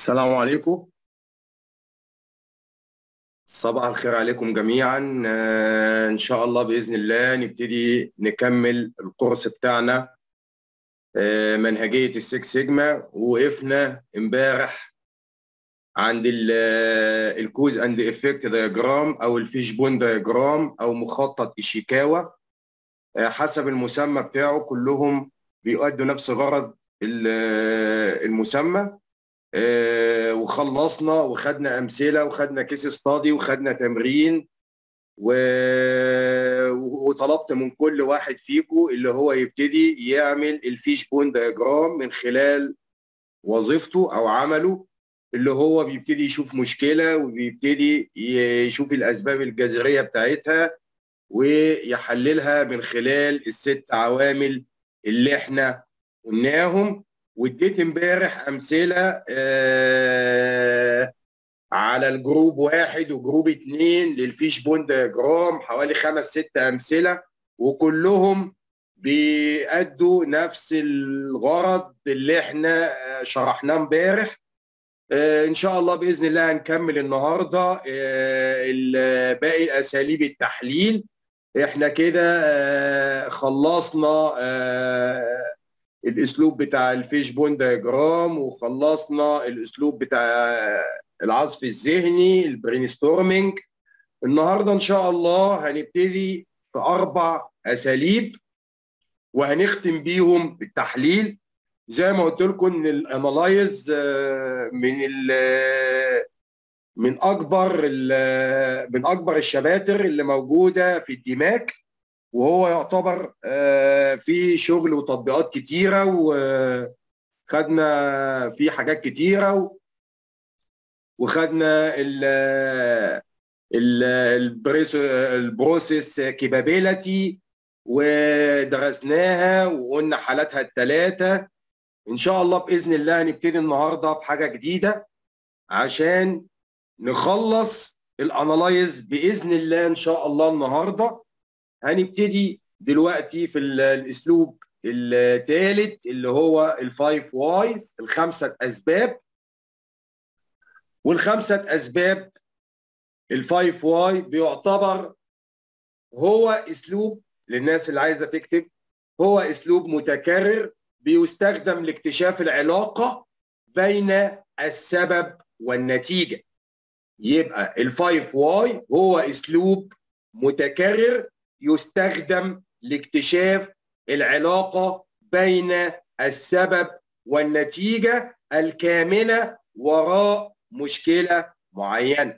السلام عليكم صباح الخير عليكم جميعا آه، ان شاء الله باذن الله نبتدي نكمل الكورس بتاعنا آه، منهجيه السكس سيجما وقفنا امبارح عند الكوز اند افكت دياجرام او الفيش بون دياجرام او مخطط ايشيكاوا آه، حسب المسمى بتاعه كلهم بيؤدوا نفس غرض المسمى آه، وخلصنا وخدنا امثله وخدنا كيس ستادي وخدنا تمرين و... وطلبت من كل واحد فيكم اللي هو يبتدي يعمل الفيش بون دياجرام من خلال وظيفته او عمله اللي هو بيبتدي يشوف مشكله وبيبتدي يشوف الاسباب الجذريه بتاعتها ويحللها من خلال الست عوامل اللي احنا قلناهم واديت امبارح امثله آه على الجروب واحد وجروب اثنين للفيش بون دياجرام حوالي خمس ست امثله وكلهم بيأدوا نفس الغرض اللي احنا شرحناه امبارح آه ان شاء الله باذن الله هنكمل النهارده آه باقي اساليب التحليل احنا كده آه خلصنا آه الاسلوب بتاع الفيش بون دياجرام وخلصنا الاسلوب بتاع العصف الذهني البرين ستورمنج النهارده ان شاء الله هنبتدي في اربع اساليب وهنختم بيهم التحليل زي ما قلت لكم ان الانالايز من ال من اكبر من اكبر الشباتر اللي موجوده في الدماغ وهو يعتبر في شغل وتطبيقات كتيره وخدنا فيه حاجات كتيره وخدنا ال البروسيس كيبابيلتي ودرسناها وقلنا حالاتها الثلاثه ان شاء الله باذن الله هنبتدي النهارده في حاجه جديده عشان نخلص الانالايز باذن الله ان شاء الله النهارده هنبتدي دلوقتي في الاسلوب الثالث اللي هو الفايف وايز الخمسه اسباب والخمسه اسباب الفايف واي بيعتبر هو اسلوب للناس اللي عايزه تكتب هو اسلوب متكرر بيستخدم لاكتشاف العلاقه بين السبب والنتيجه يبقى الفايف واي هو اسلوب متكرر يستخدم لاكتشاف العلاقه بين السبب والنتيجه الكامنه وراء مشكله معينه.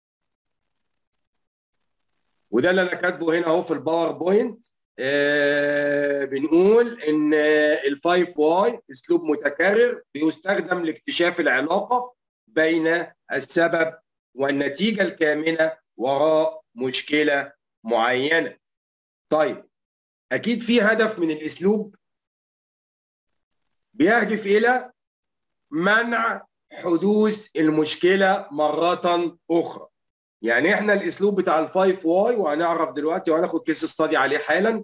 وده اللي انا كاتبه هنا اهو في الباوربوينت آه بنقول ان الفايف واي اسلوب متكرر بيستخدم لاكتشاف العلاقه بين السبب والنتيجه الكامنه وراء مشكله معينه. طيب اكيد في هدف من الاسلوب بيهدف الى منع حدوث المشكله مره اخرى يعني احنا الاسلوب بتاع الفايف واي وهنعرف دلوقتي وهناخد كيس ستادي عليه حالا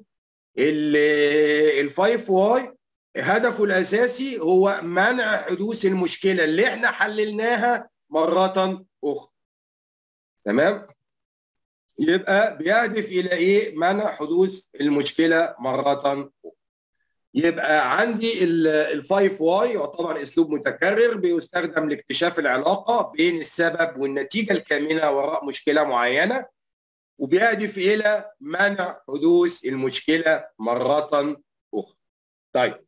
الفايف واي هدفه الاساسي هو منع حدوث المشكله اللي احنا حللناها مره اخرى تمام يبقى بيهدف الى ايه؟ منع حدوث المشكله مره اخرى. يبقى عندي الفايف واي يعتبر اسلوب متكرر بيستخدم لاكتشاف العلاقه بين السبب والنتيجه الكامنه وراء مشكله معينه وبيهدف الى منع حدوث المشكله مره اخرى. طيب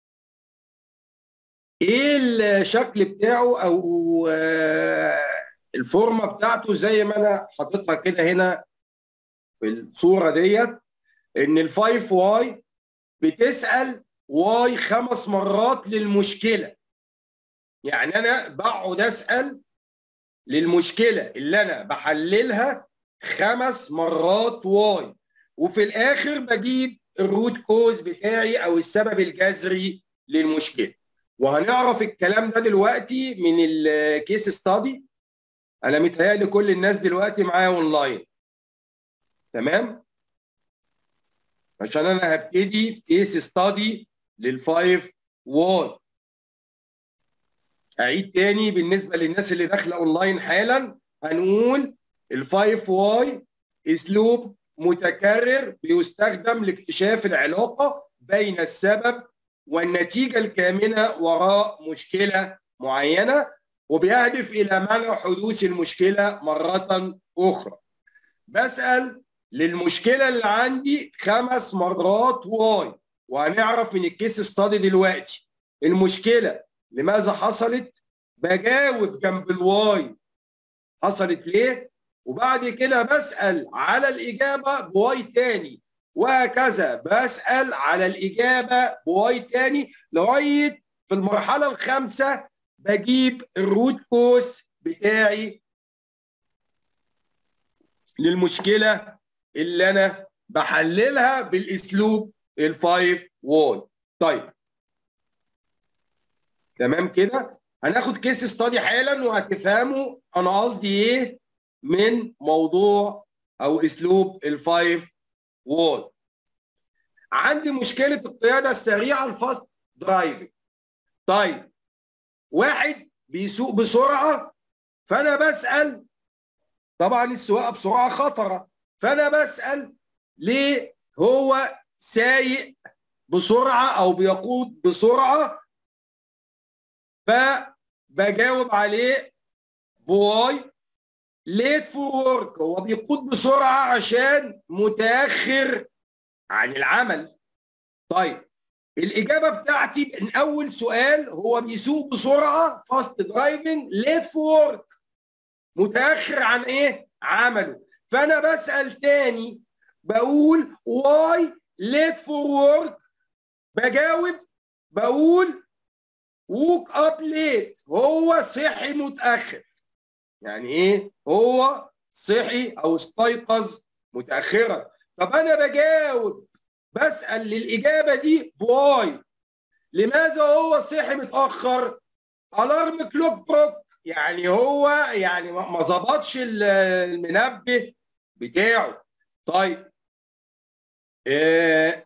ايه الشكل بتاعه او الفورمه بتاعته زي ما انا حاططها كده هنا في الصوره ديت ان الفايف واي بتسال واي خمس مرات للمشكله يعني انا بقعد اسال للمشكله اللي انا بحللها خمس مرات واي وفي الاخر بجيب الروت كوز بتاعي او السبب الجذري للمشكله وهنعرف الكلام ده دلوقتي من الكيس ستادي انا متهيألي كل الناس دلوقتي معايا اونلاين تمام عشان انا هبتدي في كيس ستادي للفايف واي اعيد تاني بالنسبه للناس اللي داخله اونلاين حالا هنقول الفايف واي اسلوب متكرر بيستخدم لاكتشاف العلاقه بين السبب والنتيجه الكامنه وراء مشكله معينه وبيهدف الى منع حدوث المشكله مره اخرى. بسال للمشكله اللي عندي خمس مرات واي وهنعرف من الكيس ستادي دلوقتي المشكله لماذا حصلت بجاوب جنب الواي حصلت ليه وبعد كده بسال على الاجابه بواي تاني وهكذا بسال على الاجابه بواي تاني لغايه في المرحله الخامسه بجيب الروت كوس بتاعي للمشكله اللي انا بحللها بالاسلوب الفايف واي طيب تمام كده هناخد كيس ستادي حالا وهتفهموا انا قصدي ايه من موضوع او اسلوب الفايف وول عندي مشكله القياده السريعه الفاست درايفنج طيب واحد بيسوق بسرعه فانا بسال طبعا السواقه بسرعه خطره فانا بسال ليه هو سايق بسرعه او بيقود بسرعه فبجاوب عليه بواي ليت فور ورك هو بيقود بسرعه عشان متاخر عن العمل طيب الاجابه بتاعتي من اول سؤال هو بيسوق بسرعه فاست درايفنج ليت فور ورك متاخر عن ايه عمله فانا بسال تاني بقول واي ليت فور ورك بجاوب بقول ووك اب ليت هو صحي متاخر يعني ايه هو صحي او استيقظ متاخرا طب انا بجاوب بسال للاجابه دي بواي لماذا هو صحي متاخر الارم كلوك بروك يعني هو يعني ما ظبطش المنبه بتاعه طيب إيه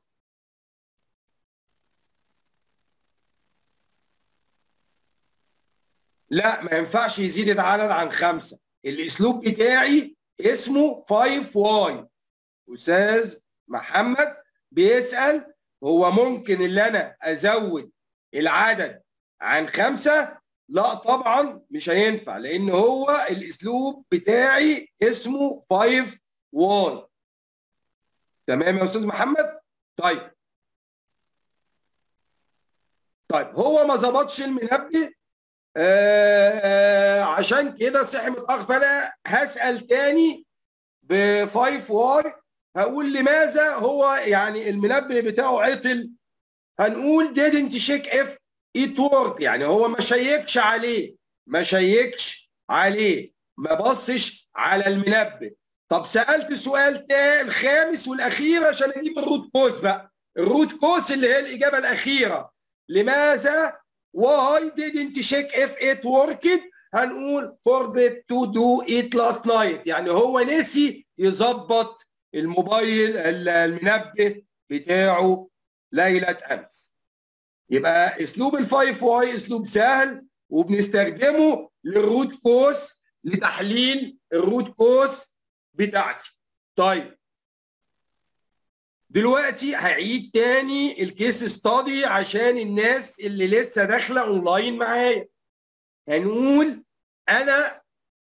لا ما ينفعش يزيد العدد عن خمسة الاسلوب بتاعي اسمه 5 واي استاذ محمد بيسال هو ممكن اللي انا ازود العدد عن خمسة لا طبعا مش هينفع لان هو الاسلوب بتاعي اسمه 5 واي تمام يا استاذ محمد طيب طيب هو ما ظبطش المنبه آه عشان كده صحي متاخر فانا هسال تاني ب 5 واي هقول لماذا هو يعني المنبه بتاعه عطل هنقول didn't check if it work يعني هو ما شيكش عليه ما شيكش عليه ما بصش على المنبه طب سالت سؤال تاني الخامس والاخير عشان اجيب الروت كوس بقى الروت كوس اللي هي الاجابه الاخيره لماذا why didn't check if it worked هنقول forget to do it last night يعني هو نسي يظبط الموبايل المنبه بتاعه ليله امس يبقى اسلوب الفايف واي اسلوب سهل وبنستخدمه للروت كوس لتحليل الروت كوس بتاعتي طيب دلوقتي هعيد تاني الكيس ستادي عشان الناس اللي لسه داخله اونلاين معايا هنقول انا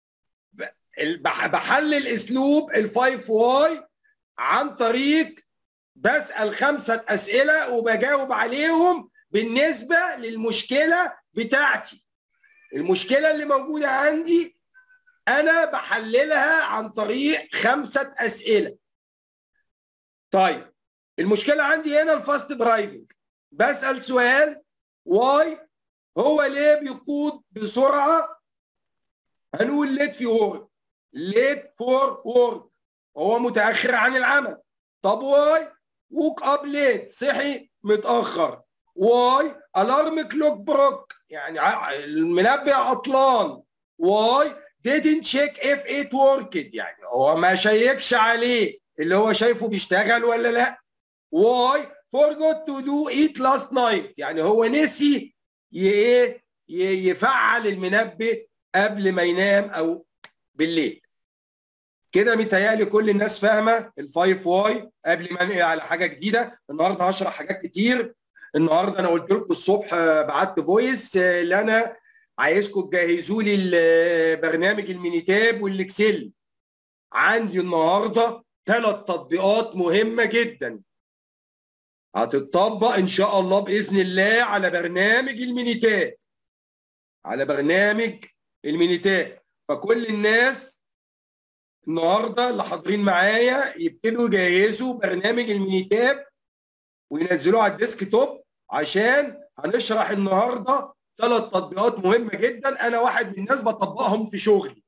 بحلل اسلوب الفايف واي عن طريق بسال خمسه اسئله وبجاوب عليهم بالنسبه للمشكله بتاعتي المشكله اللي موجوده عندي انا بحللها عن طريق خمسه اسئله طيب المشكله عندي هنا الفاست درايفنج بسال سؤال واي هو ليه بيقود بسرعه هنقول ليت في وورد ليت فور وورد هو متاخر عن العمل طب واي ووك اب ليت صحي متاخر واي الارم كلوك بروك يعني المنبه عطلان واي didn't check if it worked يعني هو ما شيكش عليه اللي هو شايفه بيشتغل ولا لا واي forgot to do it last night يعني هو نسي ايه يفعل المنبه قبل ما ينام او بالليل كده متهيألي كل الناس فاهمه الفايف واي قبل ما انقل على حاجه جديده النهارده هشرح حاجات كتير النهارده انا قلت لكم الصبح بعت فويس اللي انا عايزكم تجهزوا لي برنامج المينيتاب والاكسل عندي النهارده ثلاث تطبيقات مهمه جدا هتطبق ان شاء الله باذن الله على برنامج المينيتاب على برنامج المينيتاب فكل الناس النهارده اللي حاضرين معايا يبتدوا يجهزوا برنامج المينيتاب وينزلوه على الديسك توب عشان هنشرح النهارده ثلاث تطبيقات مهمه جدا انا واحد من الناس بطبقهم في شغلي.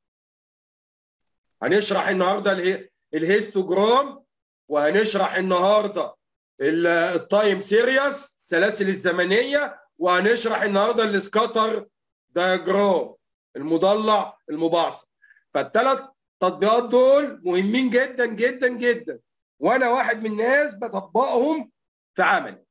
هنشرح النهارده الهيستوجرام وهنشرح النهارده التايم سيريس السلاسل الزمنيه وهنشرح النهارده السكاتر دايجرام المضلع المبعثر فالثلاث تطبيقات دول مهمين جدا جدا جدا وانا واحد من الناس بطبقهم في عملي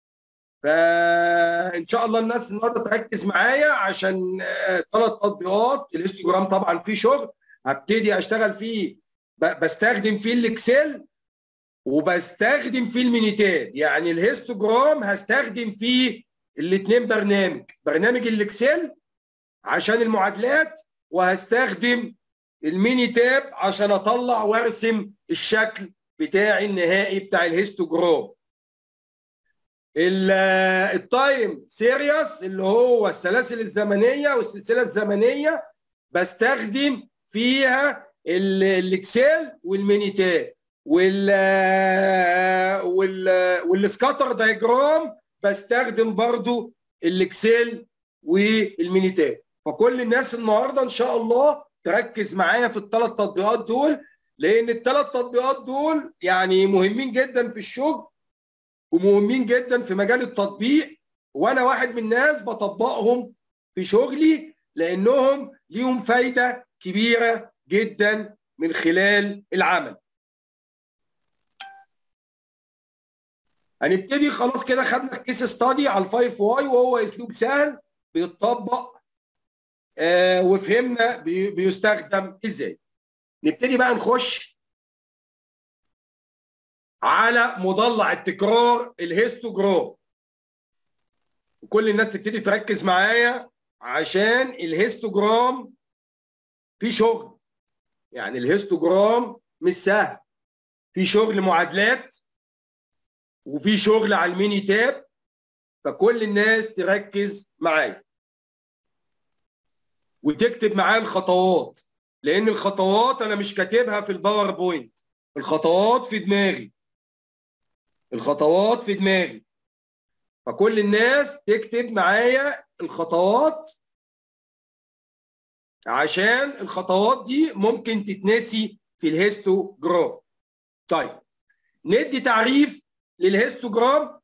فان شاء الله الناس النهارده تركز معايا عشان ثلاث تطبيقات الانستجرام طبعا فيه شغل هبتدي اشتغل فيه بستخدم فيه الاكسل وبستخدم فيه المينيتاب يعني الهيستوجرام هستخدم فيه الاثنين برنامج برنامج الاكسل عشان المعادلات وهستخدم الميني تاب عشان اطلع وارسم الشكل بتاعي النهائي بتاع الهيستوجرام التايم سيريس اللي هو السلاسل الزمنيه والسلسله الزمنيه بستخدم فيها الاكسل والميني تاب وال وال والسكاتر دايجرام بستخدم برضو الاكسل والميني تاب فكل الناس النهارده ان شاء الله تركز معايا في الثلاث تطبيقات دول لان الثلاث تطبيقات دول يعني مهمين جدا في الشغل ومهمين جدا في مجال التطبيق وانا واحد من الناس بطبقهم في شغلي لانهم ليهم فايده كبيره جدا من خلال العمل. هنبتدي خلاص كده خدنا الكيس ستادي على الفايف واي وهو اسلوب سهل بيتطبق آه وفهمنا بي بيستخدم ازاي نبتدي بقى نخش على مضلع التكرار الهيستوجرام وكل الناس تبتدي تركز معايا عشان الهيستوجرام في شغل يعني الهيستوجرام مش سهل في شغل معادلات وفي شغل على الميني تاب فكل الناس تركز معايا وتكتب معايا الخطوات لان الخطوات انا مش كاتبها في الباوربوينت الخطوات في دماغي الخطوات في دماغي فكل الناس تكتب معايا الخطوات عشان الخطوات دي ممكن تتنسي في الهيستوجرام طيب ندي تعريف للهيستوجرام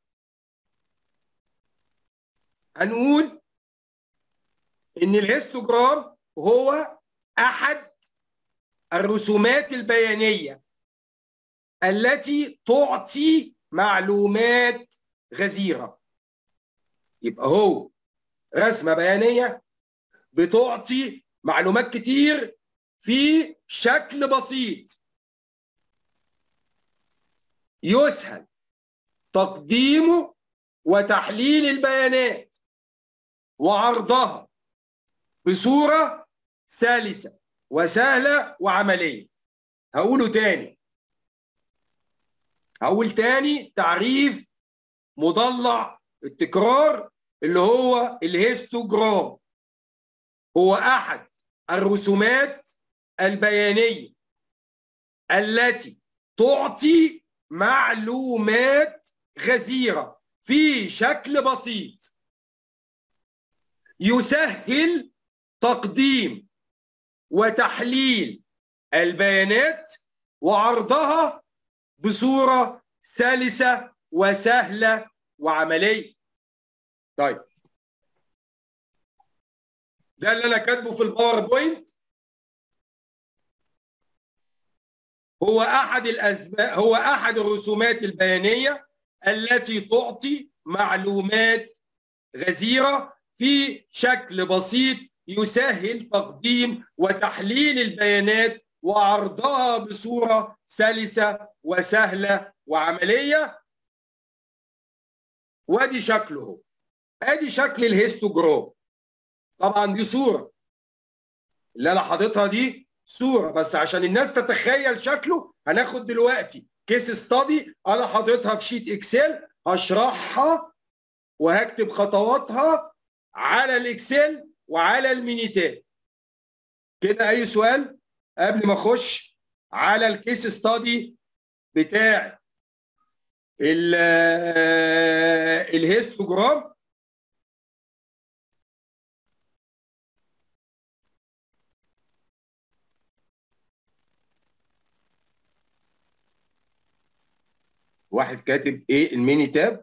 هنقول ان الهيستوجرام هو احد الرسومات البيانيه التي تعطي معلومات غزيره يبقى هو رسمه بيانيه بتعطي معلومات كتير في شكل بسيط يسهل تقديمه وتحليل البيانات وعرضها بصوره سلسه وسهله وعمليه هقوله تاني هقول تاني تعريف مضلع التكرار اللي هو الهيستوجرام هو احد الرسومات البيانيه التي تعطي معلومات غزيره في شكل بسيط يسهل تقديم وتحليل البيانات وعرضها بصوره سلسه وسهله وعمليه. طيب ده اللي انا كاتبه في الباوربوينت هو احد الاسباب هو احد الرسومات البيانيه التي تعطي معلومات غزيره في شكل بسيط يسهل تقديم وتحليل البيانات وعرضها بصوره سلسه وسهله وعمليه وادي شكله ادي شكل الهيستوجرام طبعا دي صوره اللي انا حاططها دي صوره بس عشان الناس تتخيل شكله هناخد دلوقتي كيس ستادي انا حاططها في شيت اكسل هشرحها وهكتب خطواتها على الاكسل وعلى المينيتات كده اي سؤال قبل ما اخش على الكيس ستادي بتاع الهيستوجرام واحد كاتب ايه الميني تاب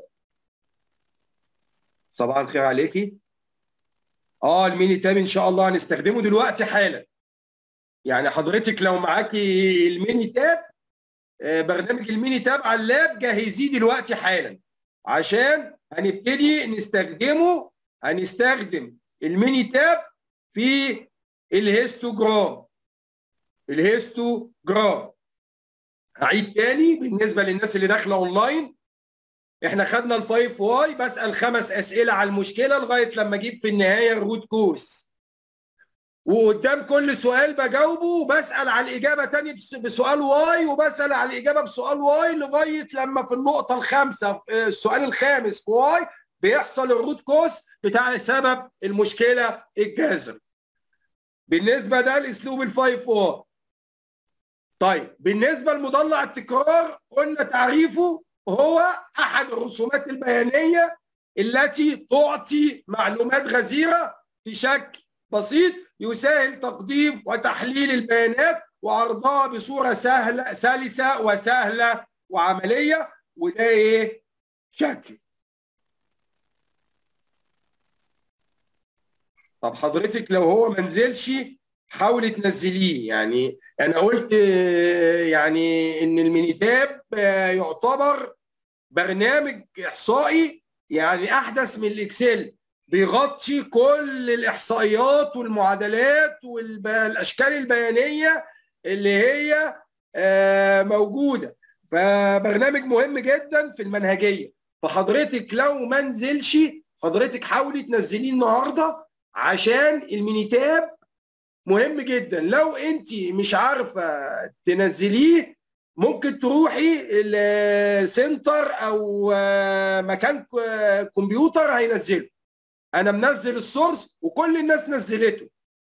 صباح الخير عليكي اه الميني تاب ان شاء الله هنستخدمه دلوقتي حالا يعني حضرتك لو معاكي الميني تاب برنامج الميني تاب على اللاب جهزيه دلوقتي حالا عشان هنبتدي نستخدمه هنستخدم الميني تاب في الهيستوجرام الهيستوجرام هعيد تاني بالنسبه للناس اللي داخله اونلاين احنا خدنا الفايف واي بسال خمس اسئله على المشكله لغايه لما اجيب في النهايه الروت كوز وقدام كل سؤال بجاوبه وبسال على الاجابه تاني بسؤال واي وبسال على الاجابه بسؤال واي لغايه لما في النقطه الخامسه السؤال الخامس في واي بيحصل الروت كوز بتاع سبب المشكله الجذر بالنسبه ده لاسلوب الفايف واي طيب بالنسبه لمضلع التكرار قلنا تعريفه هو احد الرسومات البيانيه التي تعطي معلومات غزيره بشكل بسيط يسهل تقديم وتحليل البيانات وعرضها بصوره سهله سلسه وسهله وعمليه وده ايه؟ شكل. طب حضرتك لو هو ما نزلش حاولي تنزليه يعني انا قلت يعني ان المينيتاب يعتبر برنامج احصائي يعني احدث من الاكسل بيغطي كل الاحصائيات والمعادلات والاشكال البيانيه اللي هي موجوده فبرنامج مهم جدا في المنهجيه فحضرتك لو ما نزلش حضرتك حاولي تنزليه النهارده عشان المينيتاب مهم جدا لو انت مش عارفه تنزليه ممكن تروحي السنتر او مكان كمبيوتر هينزله انا منزل السورس وكل الناس نزلته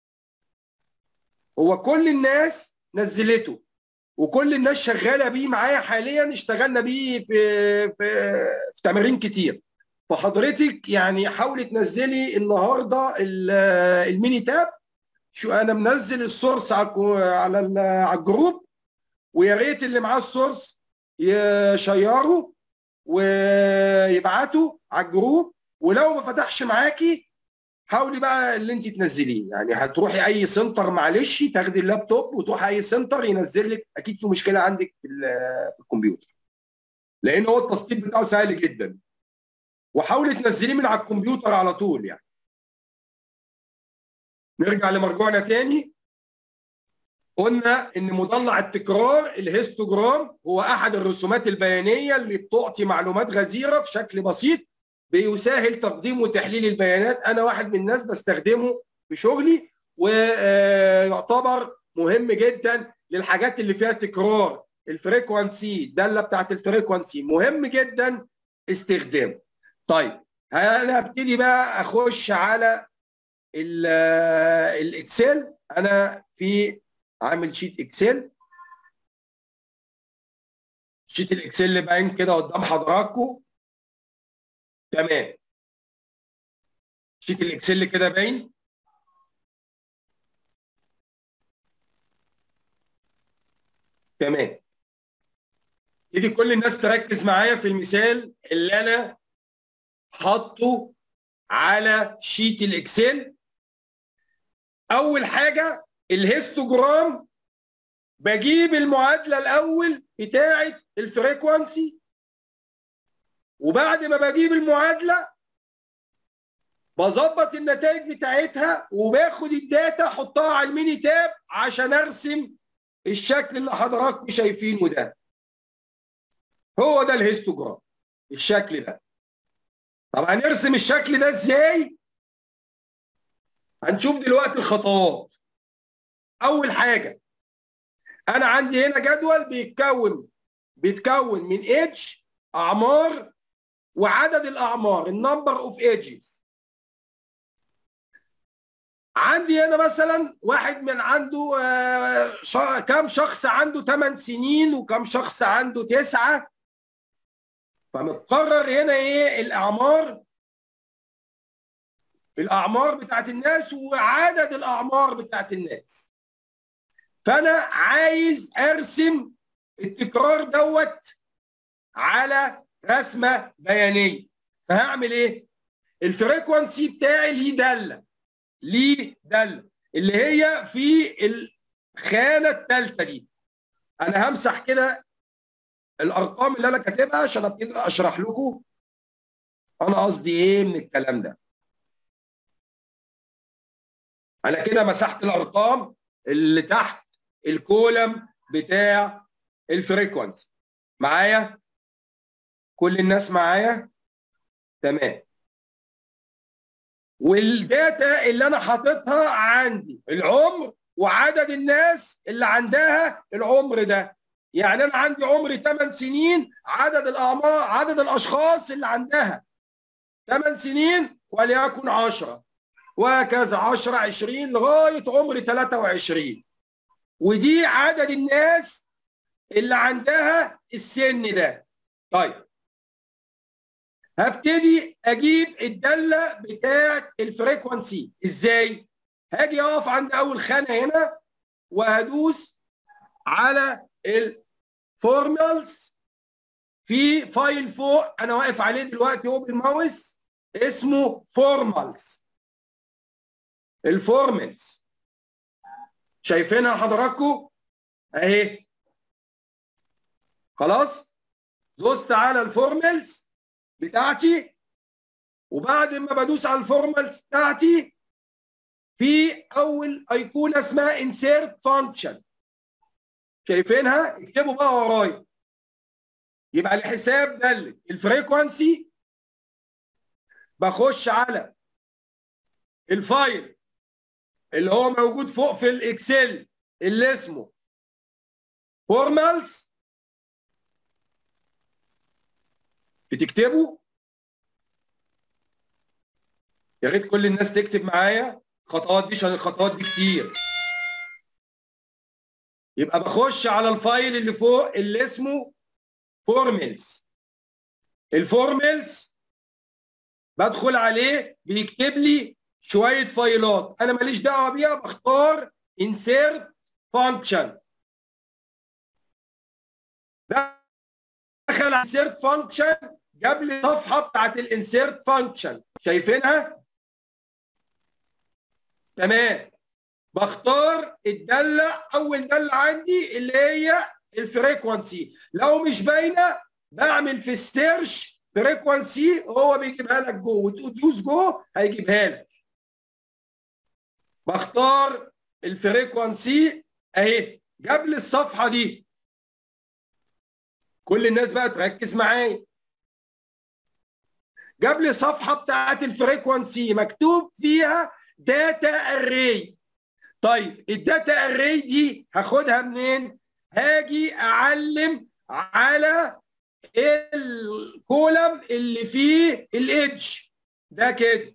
هو كل الناس نزلته وكل الناس شغاله بيه معايا حاليا اشتغلنا بيه في في, في تمارين كتير فحضرتك يعني حاولي تنزلي النهارده الميني تاب شو انا منزل السورس على على الجروب ويا ريت اللي معاه السورس يشيره ويبعته على الجروب ولو ما فتحش معاكي حاولي بقى اللي انت تنزليه يعني هتروحي اي سنتر معلش تاخدي اللابتوب وتروحي اي سنتر ينزل لك اكيد في مشكله عندك في, في الكمبيوتر لان هو التسطيب بتاعه سهل جدا وحاولي تنزليه من على الكمبيوتر على طول يعني نرجع لمرجوعنا تاني قلنا ان مضلع التكرار الهيستوجرام هو احد الرسومات البيانيه اللي بتعطي معلومات غزيره في شكل بسيط بيسهل تقديم وتحليل البيانات انا واحد من الناس بستخدمه في شغلي ويعتبر مهم جدا للحاجات اللي فيها تكرار الفريكوانسي الداله بتاعت الفريكوانسي مهم جدا استخدامه طيب انا هبتدي بقى اخش على الاكسل انا في عامل شيت اكسل شيت الاكسل اللي باين كده قدام حضراتكم تمام شيت الاكسل كده باين تمام يجي كل الناس تركز معايا في المثال اللي انا حاطه على شيت الاكسل اول حاجه الهيستوجرام بجيب المعادله الاول بتاعه الفريكوانسي وبعد ما بجيب المعادله بظبط النتائج بتاعتها وباخد الداتا احطها على الميني تاب عشان ارسم الشكل اللي حضراتكم شايفينه ده هو ده الهيستوجرام الشكل ده طب هنرسم الشكل ده ازاي هنشوف دلوقتي الخطوات اول حاجه انا عندي هنا جدول بيتكون بيتكون من ايدج اعمار وعدد الاعمار النمبر اوف ايدجز عندي هنا مثلا واحد من عنده آه كم شخص عنده 8 سنين وكم شخص عنده 9 فمتقرر هنا ايه الاعمار الاعمار بتاعت الناس وعدد الاعمار بتاعت الناس فانا عايز ارسم التكرار دوت على رسمه بيانيه فهعمل ايه الفريكونسي بتاعي ليه داله ليه داله اللي هي في الخانه الثالثه دي انا همسح كده الارقام اللي انا كاتبها عشان ابتدي اشرح لكم انا قصدي ايه من الكلام ده انا كده مسحت الارقام اللي تحت الكولم بتاع الفريكونسي معايا كل الناس معايا تمام والداتا اللي انا حاططها عندي العمر وعدد الناس اللي عندها العمر ده يعني انا عندي عمري 8 سنين عدد الاعمار عدد الاشخاص اللي عندها 8 سنين وليكن 10 وهكذا 10 20 لغايه عمر 23 ودي عدد الناس اللي عندها السن ده طيب هبتدي اجيب الداله بتاعه الفريكونسي ازاي هاجي اقف عند اول خانه هنا وهدوس على الفورمالز في فايل فوق انا واقف عليه دلوقتي هو بالماوس اسمه فورمالز الفورمالز شايفينها حضراتكم اهي خلاص دوست على الفورمالز بتاعتي وبعد ما بدوس على الفورمالز بتاعتي في اول ايقونه اسمها انسيرت فانكشن شايفينها اكتبوا بقى ورايا يبقى الحساب دل الفريكوانسي بخش على الفايل اللي هو موجود فوق في الاكسل اللي اسمه فورمالز بتكتبوا يا ريت كل الناس تكتب معايا الخطوات دي عشان الخطوات دي كتير يبقى بخش على الفايل اللي فوق اللي اسمه فورملز الفورملز بدخل عليه بيكتب لي شويه فايلات انا ماليش دعوه بيها بختار insert function دخل على insert function جاب لي الصفحه بتاعت الانسيرت فانكشن شايفينها تمام بختار الداله اول داله عندي اللي هي الفريكونسي لو مش باينه بعمل في السيرش فريكونسي هو بيجيبها لك جو وتدوس جو هيجيبها لك بختار الفريكونسي اهي جاب لي الصفحه دي كل الناس بقى تركز معايا جاب لي صفحه بتاعت الفريكونسي مكتوب فيها داتا اري طيب الداتا اري دي هاخدها منين هاجي اعلم على الكولم اللي فيه الايدج ده كده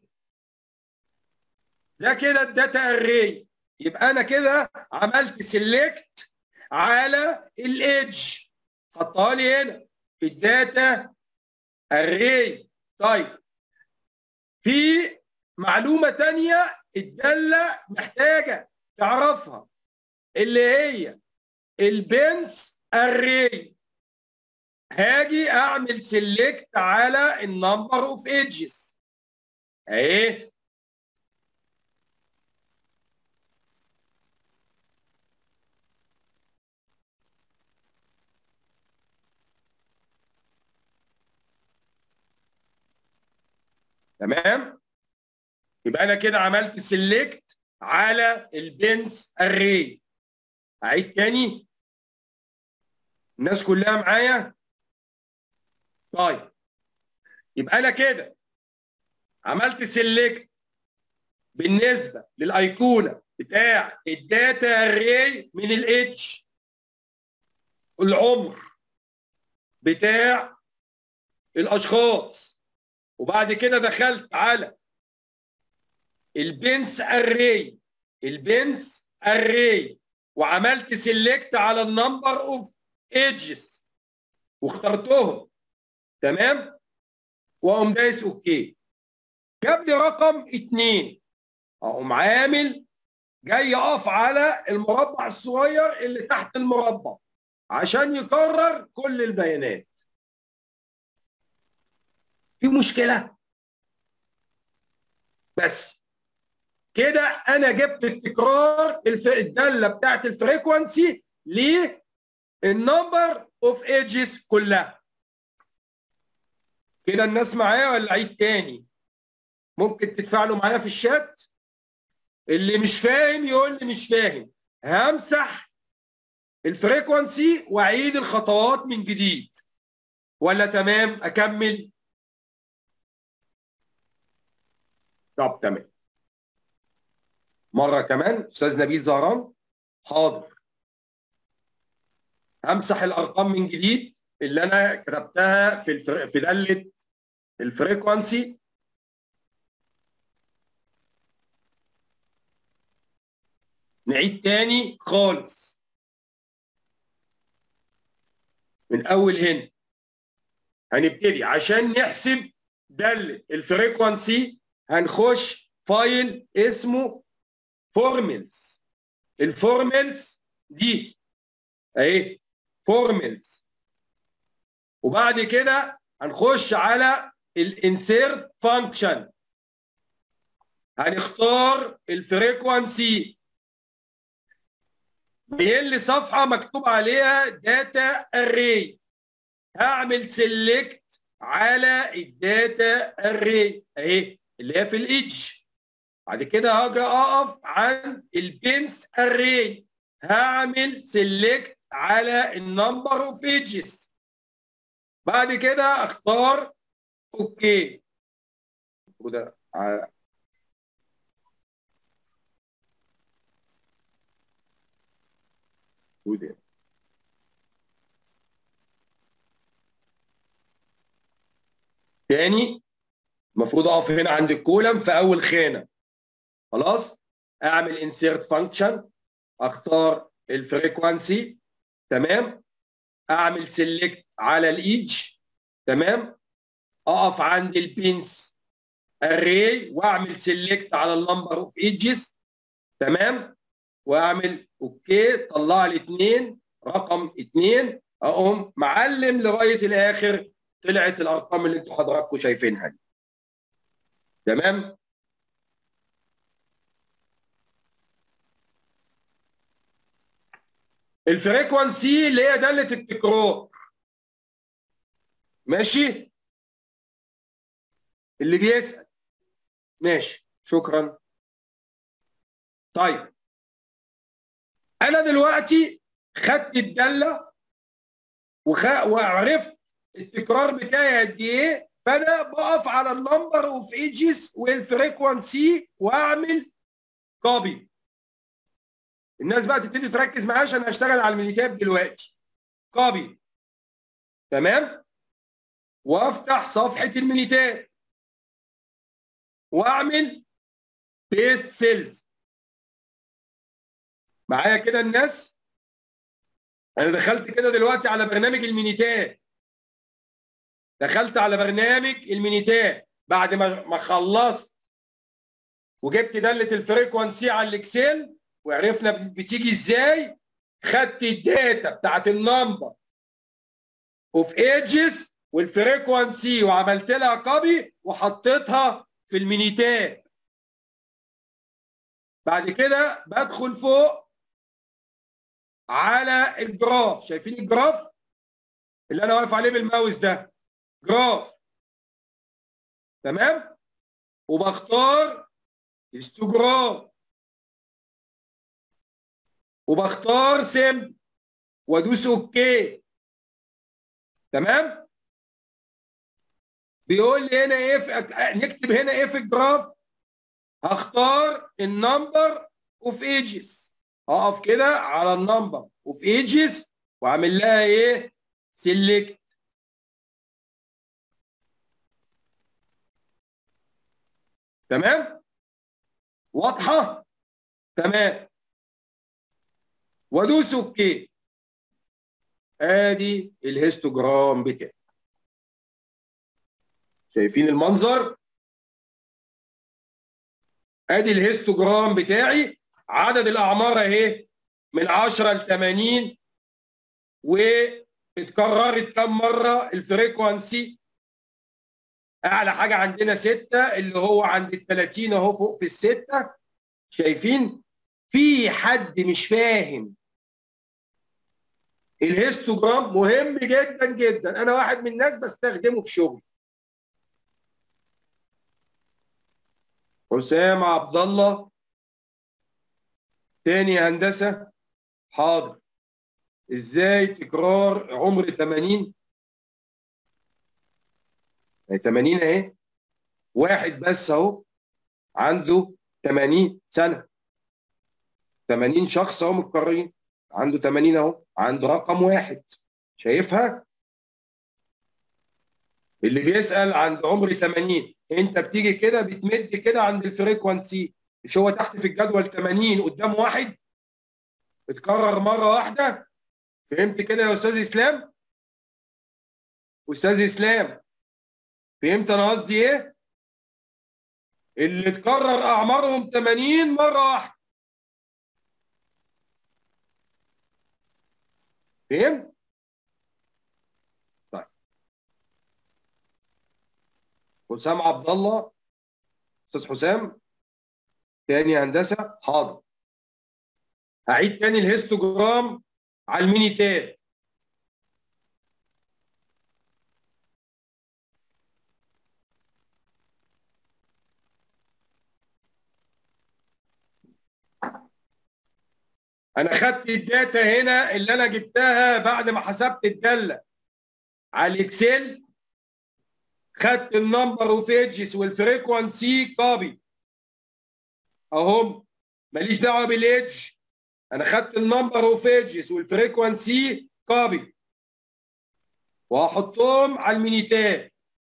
ده كده الداتا اري يبقى انا كده عملت سيلكت على الايدج حطها لي هنا في الداتا اري طيب في معلومة تانية الدالة محتاجة تعرفها اللي هي البنس اري هاجي اعمل سيلكت على النمبر اوف ايدجز اهي تمام يبقى انا كده عملت سيلكت على البنس اري اعيد تاني الناس كلها معايا طيب يبقى انا كده عملت سيلكت بالنسبه للايقونه بتاع الداتا اري من الاتش العمر بتاع الاشخاص وبعد كده دخلت على البنس اري البنس اري وعملت سيلكت على النمبر اوف ايدجز واخترتهم تمام واقوم دايس اوكي جاب لي رقم اثنين اقوم عامل جاي اقف على المربع الصغير اللي تحت المربع عشان يكرر كل البيانات في مشكله بس كده انا جبت التكرار الداله بتاعت الفريكونسي للنمبر اوف ايجز كلها كده الناس معايا ولا عيد تاني ممكن تتفاعلوا معايا في الشات اللي مش فاهم يقول لي مش فاهم همسح الفريكونسي واعيد الخطوات من جديد ولا تمام اكمل طب تمام مره كمان استاذ نبيل زهران حاضر همسح الارقام من جديد اللي انا كتبتها في الفر... في داله الفريكونسي نعيد تاني خالص من اول هنا هنبتدي عشان نحسب داله الفريكونسي هنخش فايل اسمه فورملز الفورملز دي اهي فورملز وبعد كده هنخش على الانسيرت فانكشن هنختار الفريكونسي بين لي صفحه مكتوب عليها داتا اري هعمل سيلكت على الداتا اري اهي اللي هي في الايدج بعد كده هاجي اقف عند البنس اري هعمل سيلكت على النمبر اوف ايدجز بعد كده اختار اوكي وده وده تاني المفروض اقف هنا عند الكولم في اول خانه خلاص اعمل انسيرت فانكشن اختار الفريكوانسي تمام اعمل سيلكت على الايدج تمام اقف عند البينس اري واعمل سيلكت على النمبر اوف ايدجز تمام واعمل اوكي طلع لي اثنين رقم اثنين اقوم معلم لغايه الاخر طلعت الارقام اللي انتوا حضراتكم شايفينها دي تمام الفريكونسي اللي هي داله التكرار ماشي اللي بيسال ماشي شكرا طيب انا دلوقتي خدت الداله وخ... وعرفت التكرار بتاعي قد ايه فانا بقف على النمبر اوف ايجز والفريكونسي واعمل كوبي الناس بقى تبتدي تركز معايا عشان هشتغل على المينيتاب دلوقتي كوبي تمام وافتح صفحه المينيتاب واعمل بيست سيلز معايا كده الناس انا دخلت كده دلوقتي على برنامج المينيتاب دخلت على برنامج المينيتاب بعد ما ما خلصت وجبت داله الفريكونسي على الاكسل وعرفنا بتيجي ازاي خدت الداتا بتاعت النمبر اوف ايجز والفريكونسي وعملت لها كوبي وحطيتها في المينيتاب بعد كده بدخل فوق على الجراف شايفين الجراف اللي انا واقف عليه بالماوس ده جراف تمام وبختار هيستوجرام وبختار سم وادوس اوكي تمام بيقول لي هنا ايه في نكتب هنا ايه في الجراف هختار النمبر اوف ايجز اقف كده على النمبر اوف ايجز واعمل لها ايه سيلكت تمام واضحه تمام وادوس اوكي ادي الهيستوجرام بتاعي شايفين المنظر ادي الهيستوجرام بتاعي عدد الاعمار اهي من 10 ل 80 واتكررت كم مره الفريكوانسي اعلى حاجه عندنا 6 اللي هو عند ال 30 اهو فوق في السته شايفين في حد مش فاهم الهيستوجرام مهم جدا جدا انا واحد من الناس بستخدمه في شغلي حسام عبد الله تاني هندسه حاضر ازاي تكرار عمر 80 80 اهي واحد بس اهو عنده 80 سنه 80 شخص اهو متكررين عنده 80 اهو عنده رقم واحد شايفها اللي بيسال عند عمر 80 انت بتيجي كده بتمد كده عند الفريكوانسي مش هو تحت في الجدول 80 قدام واحد اتكرر مره واحده فهمت كده يا استاذ اسلام استاذ اسلام فهمت انا قصدي ايه اللي اتكرر اعمارهم 80 مره واحده فهمت طيب حسام عبد الله استاذ حسام تاني هندسه حاضر هعيد تاني الهيستوجرام على الميني تاب انا خدت الداتا هنا اللي انا جبتها بعد ما حسبت الداله على الاكسل خدت النمبر اوف ايدجز والفريكوانسي كوبي اهم ماليش دعوه بالايدج انا خدت النمبر اوف ايدجز والفريكوانسي كوبي وهحطهم على المينيتاب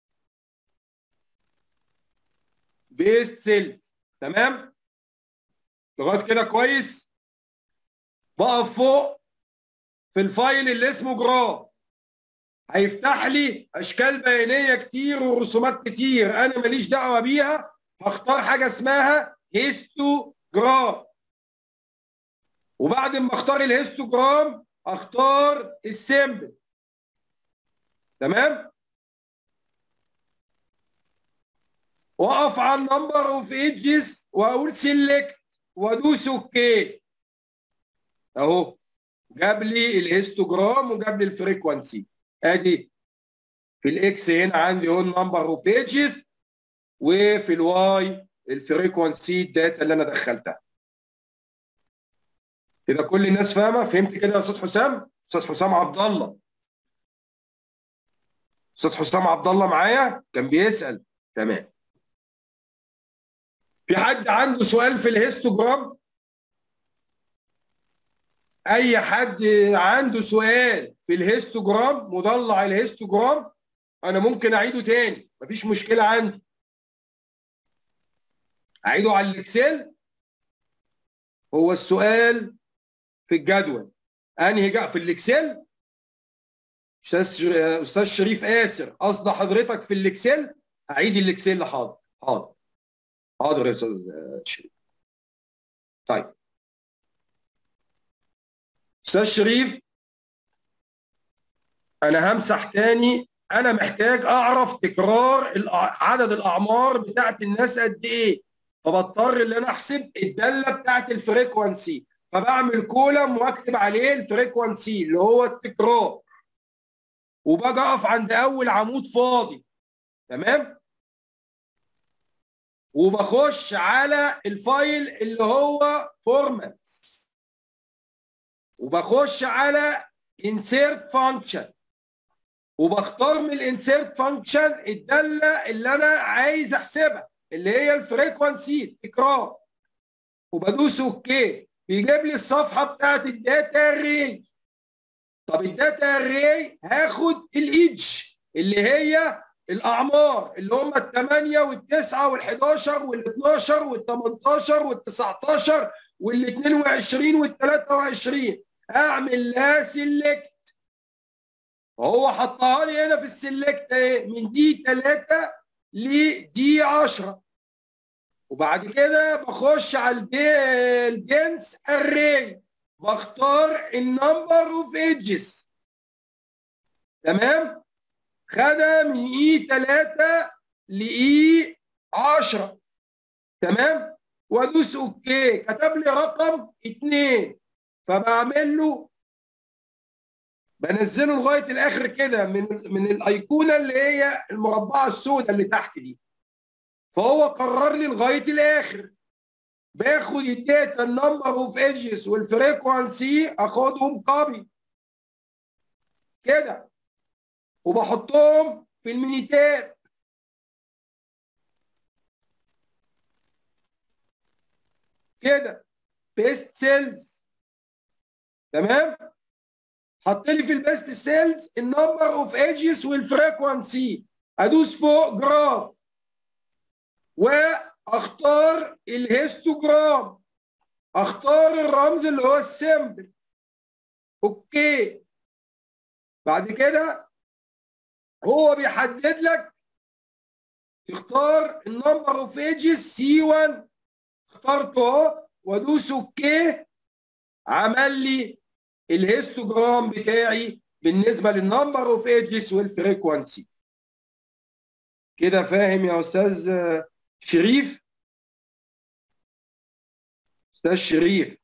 بيست سيلز تمام لغايه كده كويس بقف فوق في الفايل اللي اسمه جراف هيفتح لي اشكال بيانيه كتير ورسومات كتير انا ماليش دعوه بيها هختار حاجه اسمها هيستوجرام وبعد ما اختار الهيستوجرام اختار السيمبل تمام واقف على النمبر اوف ايدجز واقول سيلكت وادوس اوكي اهو جاب لي الهيستوجرام وجاب لي الفريكوانسي ادي في الاكس هنا عندي هو النمبر اوف ايدجز وفي الواي الفريكوانسي الداتا اللي انا دخلتها كده كل الناس فاهمه فهمت كده يا استاذ حسام استاذ حسام عبد الله استاذ حسام عبد الله معايا كان بيسال تمام في حد عنده سؤال في الهيستوجرام اي حد عنده سؤال في الهيستوجرام مضلع الهيستوجرام انا ممكن اعيده تاني مفيش مشكله عندي اعيده على الاكسل هو السؤال في الجدول انهي جاء في الاكسل استاذ استاذ شريف قاسر قصد حضرتك في الاكسل هعيد الاكسل حاضر حاضر حاضر يا استاذ شريف طيب استاذ شريف انا همسح تاني انا محتاج اعرف تكرار عدد الاعمار بتاعت الناس قد ايه فبضطر ان انا احسب الداله بتاعت الفريكوانسي فبعمل كولم واكتب عليه الفريكوانسي اللي هو التكرار وباجي اقف عند اول عمود فاضي تمام وبخش على الفايل اللي هو فورماتس وبخش على insert function وبختار من الانسيرت فانكشن الداله اللي انا عايز احسبها اللي هي الفريكونسي تكرار وبدوس اوكي بيجيب لي الصفحه بتاعت الداتا ري طب الداتا ري هاخد الايدج اللي هي الاعمار اللي هم الثمانيه والتسعه وال11 وال12 وال18 وال19 وال22 وال23 اعمل لها سيلكت وهو حطها لي هنا في السلكت ايه من دي 3 لدي 10 وبعد كده بخش على الجنس اري بختار النمبر اوف ايدجز تمام خدها من اي 3 لاي 10 تمام وادوس اوكي كتب لي رقم 2 فبعمل له بنزله لغايه الاخر كده من من الايقونه اللي هي المربعه السوداء اللي تحت دي فهو قرر لي لغايه الاخر باخد الداتا النمبر اوف ايدجز والفريكوانسي اخدهم كوبي كده وبحطهم في المينيتاب كده بيست سيلز تمام حط لي في البيست سيلز النمبر اوف ايجز والفريكوانسي ادوس فوق جراف واختار الهيستوجرام اختار الرمز اللي هو السيمبل اوكي بعد كده هو بيحدد لك تختار النمبر اوف ايجز سي 1 اخترته اهو وادوس اوكي عمل لي الهيستوجرام بتاعي بالنسبه للنمبر اوف ايدجز والفريكوانسي كده فاهم يا استاذ شريف استاذ شريف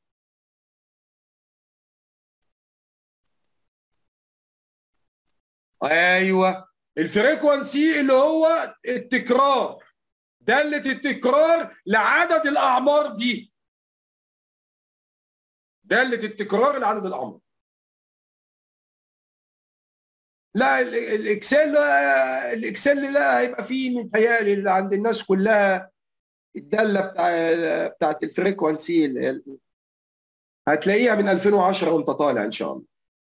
ايوه الفريكوانسي اللي هو التكرار داله التكرار لعدد الاعمار دي داله التكرار لعدد الاعمار لا الاكسل الاكسل لا هيبقى فيه متهيألي اللي عند الناس كلها الداله بتاع بتاعت الفريكونسي هتلاقيها من 2010 وانت طالع ان شاء الله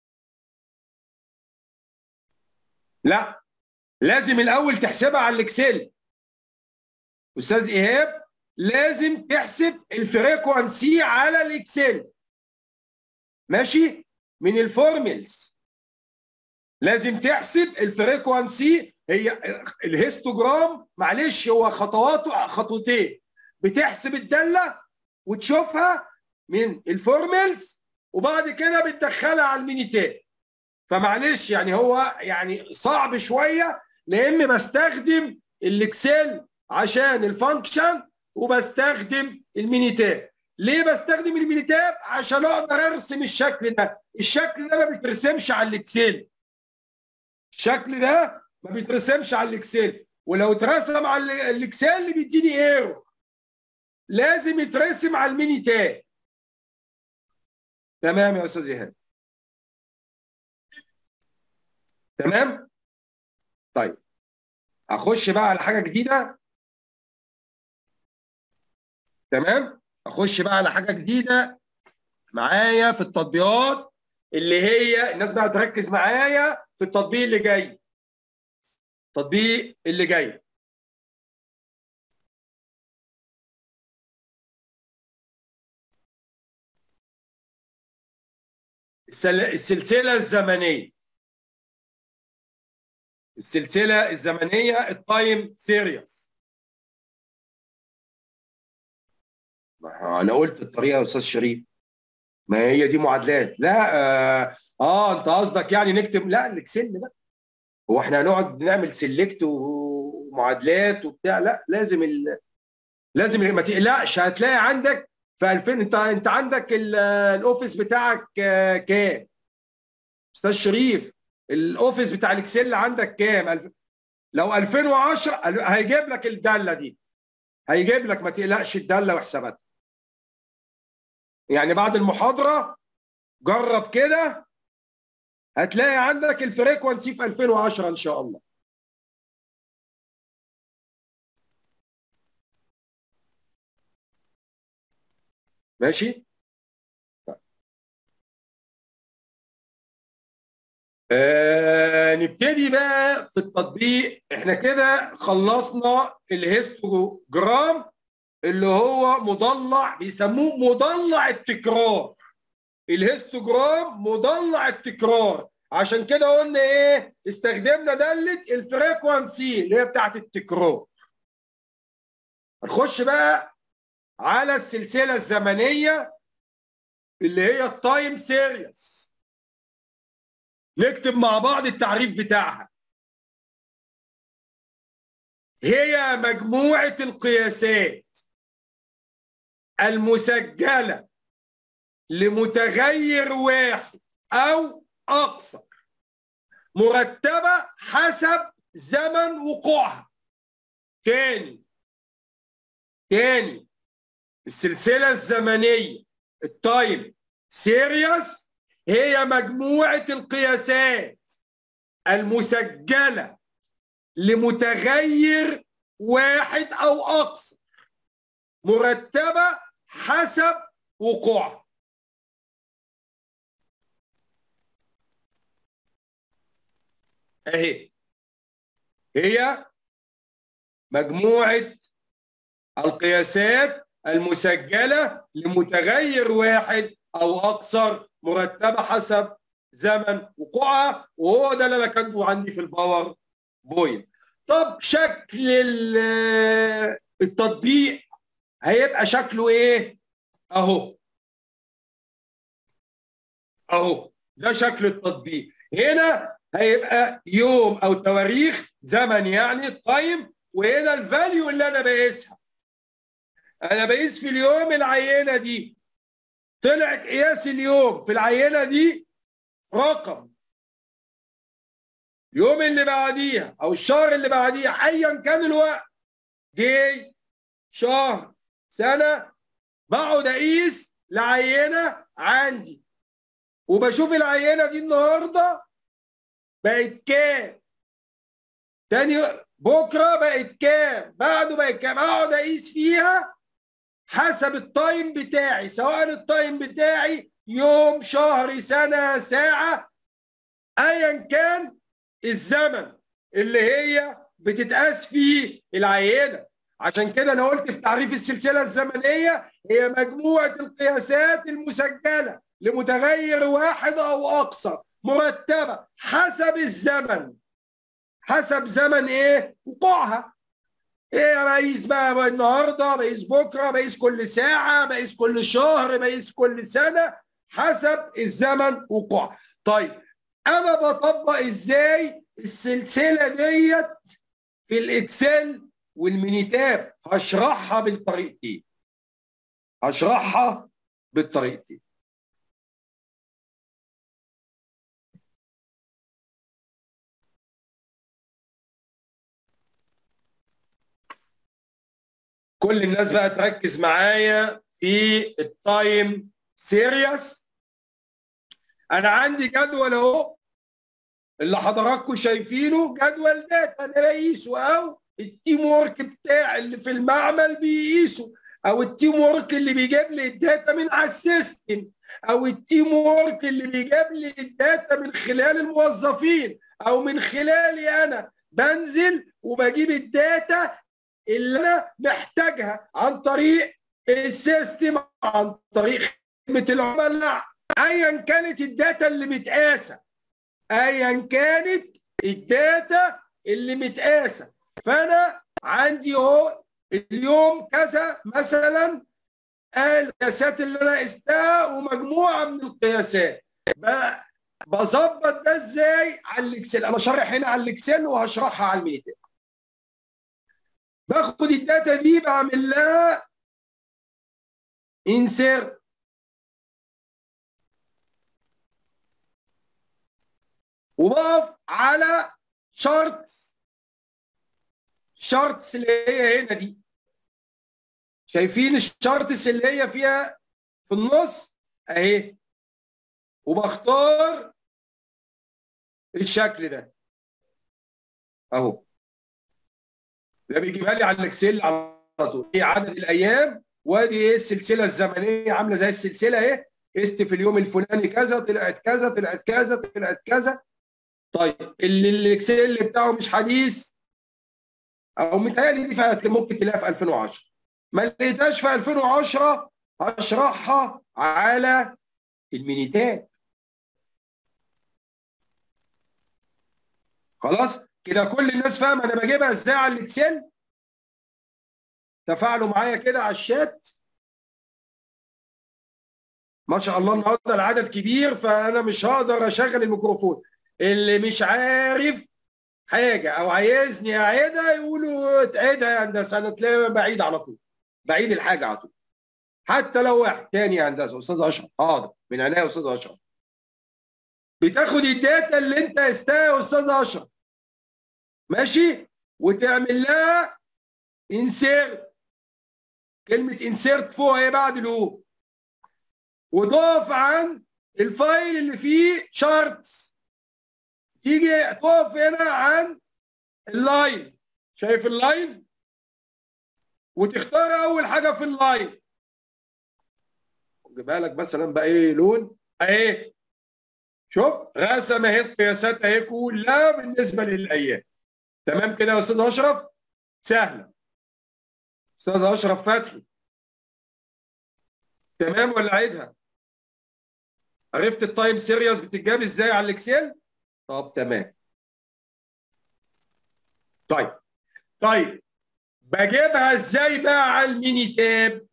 لا لازم الاول تحسبها على الاكسل استاذ ايهاب لازم تحسب الفريكونسي على الاكسل ماشي من الفورميلز لازم تحسب الفريكوانسي هي الهيستوجرام معلش هو خطواته خطوتين بتحسب الداله وتشوفها من الفورميلز وبعد كده بتدخلها على المينيتاب فمعلش يعني هو يعني صعب شويه لان بستخدم الاكسل عشان الفانكشن وبستخدم المينيتاب ليه بستخدم المينيتاب عشان اقدر ارسم الشكل ده الشكل ده ما بيترسمش على الاكسل الشكل ده ما بيترسمش على الاكسل ولو اترسم على الاكسل بيديني ايرور لازم يترسم على الميني تاب تمام يا استاذ ايهاب تمام طيب اخش بقى على حاجه جديده تمام اخش بقى على حاجه جديده معايا في التطبيقات اللي هي الناس بقى تركز معايا في التطبيق اللي جاي التطبيق اللي جاي السلسله الزمنيه السلسله الزمنيه التايم سيريس انا قلت الطريقه يا استاذ شريف ما هي دي معادلات لا آه, اه انت قصدك يعني نكتب لا الاكسل بقى هو احنا هنقعد نعمل سيلكت ومعادلات وبتاع لا لازم ال... لازم ما تقلقش هتلاقي عندك في 2000 انت انت عندك الاوفيس بتاعك كام؟ استاذ شريف الاوفيس بتاع الاكسل عندك كام؟ لو 2010 هيجيب لك الداله دي هيجيب لك ما تقلقش الداله وحساباتها يعني بعد المحاضره جرب كده هتلاقي عندك الفريكونسي في 2010 ان شاء الله ماشي آه نبتدي بقى في التطبيق احنا كده خلصنا الهيستوجرام اللي هو مضلع بيسموه مضلع التكرار الهيستوجرام مضلع التكرار عشان كده قلنا ايه استخدمنا داله الفريكوانسي اللي هي بتاعت التكرار هنخش بقى على السلسله الزمنيه اللي هي التايم سيريس نكتب مع بعض التعريف بتاعها هي مجموعه القياسات المسجله لمتغير واحد او اكثر مرتبه حسب زمن وقوعها تاني تاني السلسله الزمنيه التايم سيريس هي مجموعه القياسات المسجله لمتغير واحد او اكثر مرتبه حسب وقوعها اهي هي مجموعه القياسات المسجله لمتغير واحد او اكثر مرتبه حسب زمن وقوعها وهو ده اللي انا كاتبه عندي في الباور بوينت طب شكل التطبيق هيبقى شكله ايه اهو اهو ده شكل التطبيق هنا هيبقى يوم او تواريخ زمن يعني تايم وهنا الفاليو اللي انا بقيسها انا بقيس في اليوم العينه دي طلعت قياس اليوم في العينه دي رقم اليوم اللي بعديها او الشهر اللي بعديها ايا كان الوقت دي شهر سنه بقعد اقيس لعينه عندي وبشوف العينه دي النهارده بقت كام تاني بكره بقت كام بعده بقت كام اقعد اقيس فيها حسب التايم بتاعي سواء التايم بتاعي يوم شهر سنه ساعه ايا كان الزمن اللي هي بتتقاس فيه العينه عشان كده انا قلت في تعريف السلسله الزمنيه هي مجموعه القياسات المسجله لمتغير واحد او اكثر مرتبه حسب الزمن حسب زمن ايه وقوعها ايه بقيس بقى النهارده بقيس بكره بقيس كل ساعه بقيس كل شهر بقيس كل سنه حسب الزمن وقوعها طيب انا بطبق ازاي السلسله ديت في الاكسل والمينيتاب هشرحها بالطريقتين هشرحها بالطريقتين كل الناس بقى تركز معايا في التايم سيريس انا عندي جدول اهو اللي حضراتكم شايفينه جدول داتا انا بقيسه او التيم ورك بتاع اللي في المعمل بيقيسه او التيم ورك اللي بيجيب لي الداتا من على السيستم او التيم ورك اللي بيجيب لي الداتا من خلال الموظفين او من خلالي انا بنزل وبجيب الداتا اللي انا محتاجها عن طريق السيستم عن طريق خدمه العملاء ايا كانت الداتا اللي متقاسه ايا كانت الداتا اللي متقاسه فانا عندي اهو اليوم كذا مثلا القياسات اللي انا قستها ومجموعه من القياسات بظبط ده ازاي على الاكسل انا شارح هنا على الاكسل وهشرحها على الميتين باخد الداتا دي بعمل لها انسيرت وبقف على شارتس شارتس اللي هي هنا دي شايفين الشارتس اللي هي فيها في النص اهي وبختار الشكل ده اهو ده بيجيبها لي على الاكسل على طول ايه عدد الايام وادي ايه السلسله الزمنيه عامله زي السلسله اهي است في اليوم الفلاني كذا طلعت كذا طلعت كذا طلعت كذا طيب اللي الاكسل بتاعه مش حديث او متهيألي دي ممكن تلاقيها في 2010 ما لقيتهاش في 2010 هشرحها على المينيتات خلاص كده كل الناس فاهمه انا بجيبها ازاي على الاكسل تفاعلوا معايا كده على الشات ما شاء الله النهارده العدد كبير فانا مش هقدر اشغل الميكروفون اللي مش عارف حاجه او عايزني اعيدها يقولوا تعيدها يا هندسه انا تلاقي بعيد على طول بعيد الحاجه على طول حتى لو واحد تاني يا هندسه استاذ اشرف حاضر من عينيا يا استاذ اشرف بتاخد الداتا اللي انت قستها يا استاذ اشرف ماشي وتعمل لها انسيرت كلمه انسيرت فوق ايه بعد لو وتقف عن الفايل اللي فيه شارتس تيجي تقف هنا عن اللاين شايف اللاين وتختار اول حاجه في اللاين جيبها لك مثلا بقى ايه لون اهي شوف رسم اهي القياسات اهي كلها بالنسبه للايام تمام كده يا استاذ اشرف سهله استاذ اشرف فتحي تمام ولا عيدها عرفت التايم سيريس بتتجاب ازاي على الاكسل طب تمام طيب طيب بجيبها ازاي بقى على الميني تاب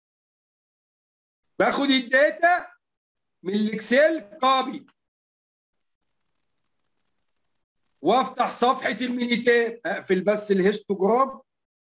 باخد الداتا من الاكسل كوبي وافتح صفحه الميني تاب اقفل بس الهيستوجرام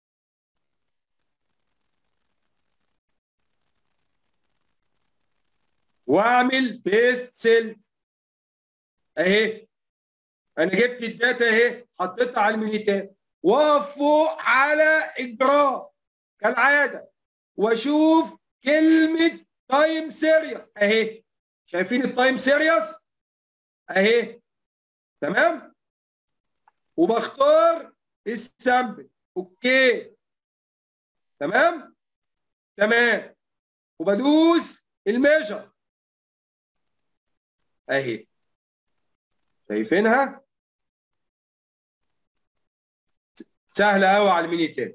واعمل بيست سيلز اهي انا جبت الداتا اهي حطيتها على الميني تاب واقف فوق على الجراف كالعاده واشوف كلمه تايم سيريس اهي شايفين التايم سيريس اهي تمام وبختار السامبل اوكي تمام تمام وبدوس الميجر اهي شايفينها سهله قوي على الميني تاب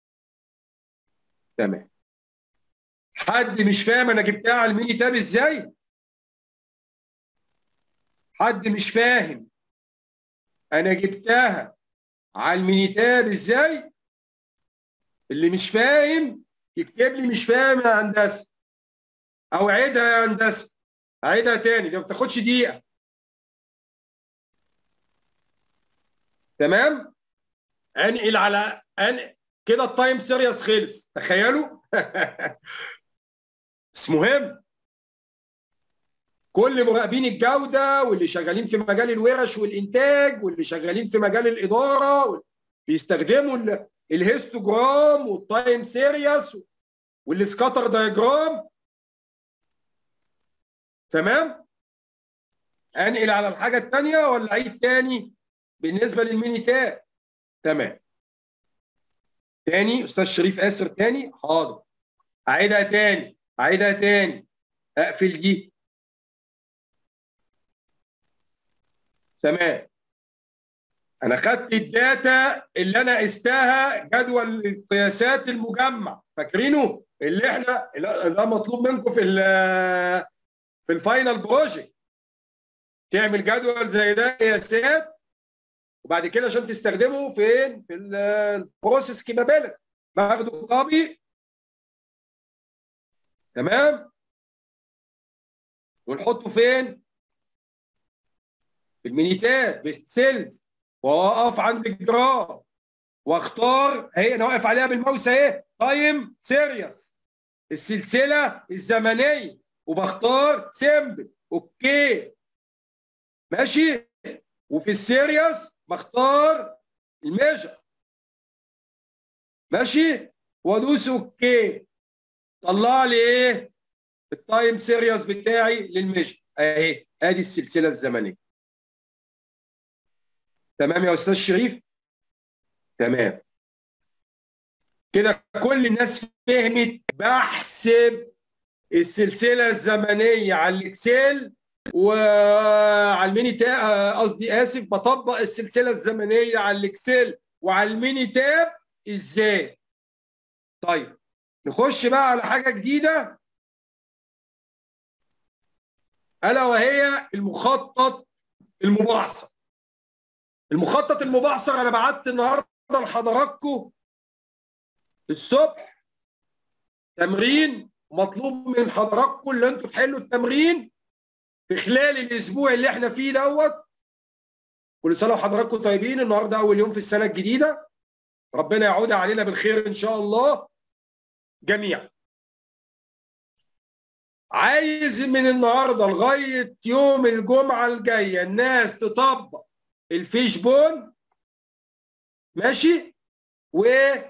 تمام حد مش فاهم انا جبتها على الميني تاب ازاي حد مش فاهم انا جبتها على الميني تاب ازاي اللي مش فاهم يكتب لي مش فاهم يا هندسه او عيدها يا هندسه عيدها تاني دي ما بتاخدش دقيقه تمام انقل على أن... كده التايم سيريس خلص تخيلوا بس مهم كل مراقبين الجوده واللي شغالين في مجال الورش والانتاج واللي شغالين في مجال الاداره بيستخدموا الهيستوجرام والتايم سيريس والسكاتر دايجرام تمام انقل على الحاجه الثانيه ولا عيد تاني بالنسبه للميني تاب تمام تاني استاذ شريف اسر تاني حاضر اعيدها تاني اعيدها تاني اقفل دي تمام انا خدت الداتا اللي انا قستها جدول القياسات المجمع فاكرينه اللي احنا ده مطلوب منكم في في الفاينل بروجكت تعمل جدول زي ده قياسات وبعد كده عشان تستخدمه فين في البروسيس كيبابيلتي باخده كوبي تمام ونحطه فين في المينيتات بيست سيلز واقف عند الجراف واختار اهي انا واقف عليها بالماوس اهي تايم سيريس السلسله الزمنيه وبختار سيمبل اوكي ماشي وفي السيريس بختار الميجر ماشي وادوس اوكي طلع لي ايه التايم سيريس بتاعي للميجر اهي ادي السلسله الزمنيه تمام يا استاذ شريف تمام كده كل الناس فهمت بحسب السلسله الزمنيه على الاكسل وعلى الميني تاب قصدي اسف بطبق السلسله الزمنيه على الاكسل وعلى الميني تاب ازاي طيب نخش بقى على حاجه جديده الا وهي المخطط المبعثر المخطط المبعثر انا بعت النهارده لحضراتكم الصبح تمرين مطلوب من حضراتكم اللي انتوا تحلوا التمرين في خلال الاسبوع اللي احنا فيه دوت كل سنه وحضراتكم طيبين النهارده اول يوم في السنه الجديده ربنا يعود علينا بالخير ان شاء الله جميعا عايز من النهارده لغايه يوم الجمعه الجايه الناس تطبق الفيش بون ماشي و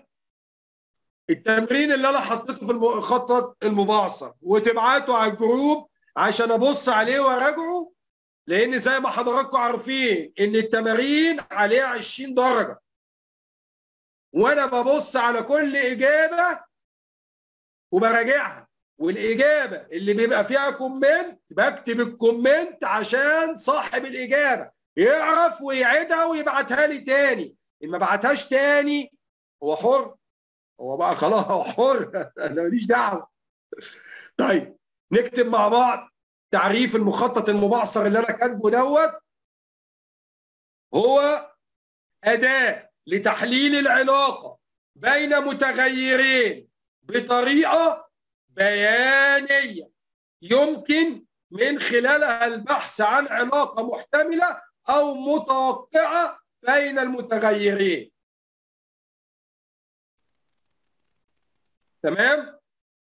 التمرين اللي انا حطيته في المخطط المبعثر وتبعته على الجروب عشان ابص عليه واراجعه لان زي ما حضراتكم عارفين ان التمارين عليها 20 درجه وانا ببص على كل اجابه وبراجعها والاجابه اللي بيبقى فيها كومنت بكتب الكومنت عشان صاحب الاجابه يعرف ويعيدها ويبعتها لي تاني ان ما بعتهاش تاني هو حر هو بقى خلاص هو حر انا ماليش دعوه طيب نكتب مع بعض تعريف المخطط المبعثر اللي انا كاتبه دوت هو اداه لتحليل العلاقه بين متغيرين بطريقه بيانيه يمكن من خلالها البحث عن علاقه محتمله او متوقعه بين المتغيرين تمام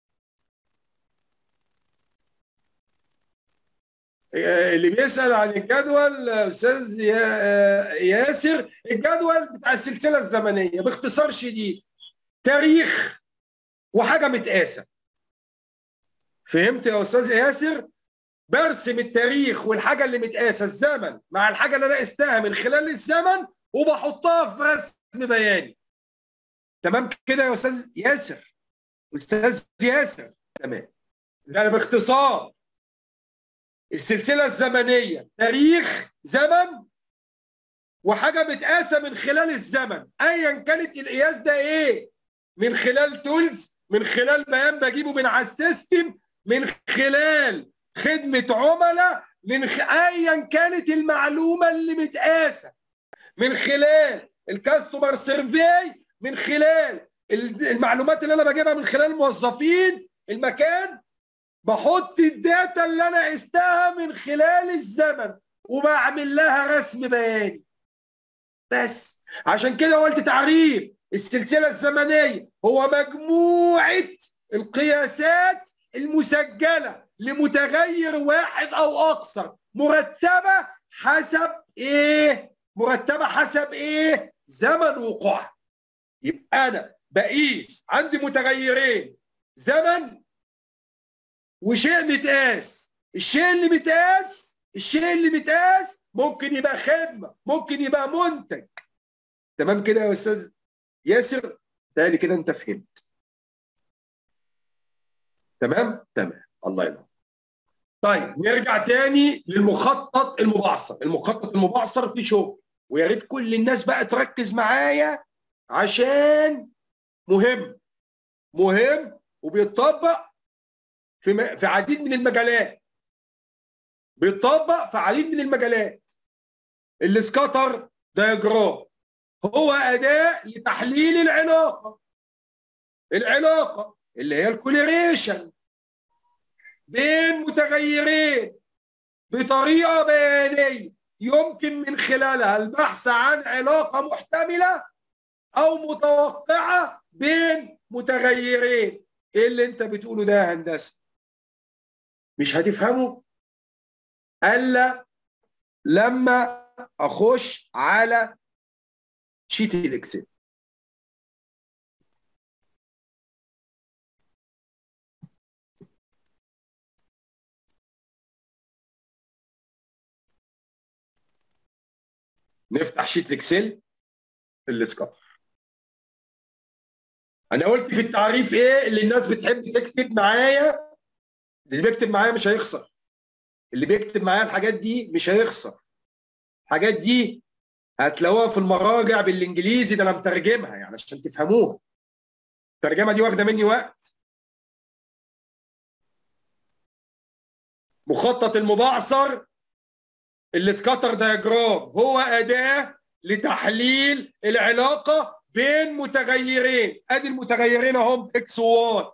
اللي بيسأل عن الجدول أستاذ ياسر الجدول بتاع السلسلة الزمنية باختصار شديد تاريخ وحاجة متقاسة فهمت يا أستاذ ياسر برسم التاريخ والحاجة اللي متقاسة الزمن مع الحاجة اللي أنا قستها من خلال الزمن وبحطها في رسم بياني تمام كده يا أستاذ ياسر أستاذ ياسر تمام يعني باختصار السلسله الزمنيه تاريخ زمن وحاجه متقاسه من خلال الزمن ايا كانت القياس ده ايه من خلال تولز من خلال بيان بجيبه من على السيستم من خلال خدمه عملاء من خ... ايا كانت المعلومه اللي متقاسه من خلال الكاستمر سيرفي من خلال المعلومات اللي انا بجيبها من خلال الموظفين المكان بحط الداتا اللي انا قستها من خلال الزمن وبعمل لها رسم بياني بس عشان كده قلت تعريف السلسله الزمنيه هو مجموعه القياسات المسجله لمتغير واحد او اكثر مرتبه حسب ايه مرتبه حسب ايه زمن وقوعها يبقى انا بقيس عندي متغيرين زمن وشيء متقاس الشيء اللي متقاس الشيء اللي متقاس ممكن يبقى خدمه ممكن يبقى منتج تمام كده يا استاذ ياسر تاني كده انت فهمت تمام تمام الله ينور طيب نرجع تاني للمخطط المبعثر المخطط المبعثر فيه شغل ويا ريت كل الناس بقى تركز معايا عشان مهم مهم وبيتطبق في م... في عديد من المجالات بيتطبق في عديد من المجالات السكاتر دايجرام هو اداه لتحليل العلاقه العلاقه اللي هي الكوليريشن بين متغيرين بطريقه بيانيه يمكن من خلالها البحث عن علاقه محتمله او متوقعه بين متغيرين ايه اللي انت بتقوله ده يا هندسه مش هتفهمه الا لما اخش على شيت الاكسل نفتح شيت الاكسل السكاتر انا قلت في التعريف ايه اللي الناس بتحب تكتب معايا اللي بيكتب معايا مش هيخسر اللي بيكتب معايا الحاجات دي مش هيخسر الحاجات دي هتلاقوها في المراجع بالانجليزي ده انا مترجمها يعني عشان تفهموها الترجمه دي واخده مني وقت مخطط المبعثر السكاتر دياجرام هو اداه لتحليل العلاقه بين متغيرين ادي المتغيرين اهم اكس وواي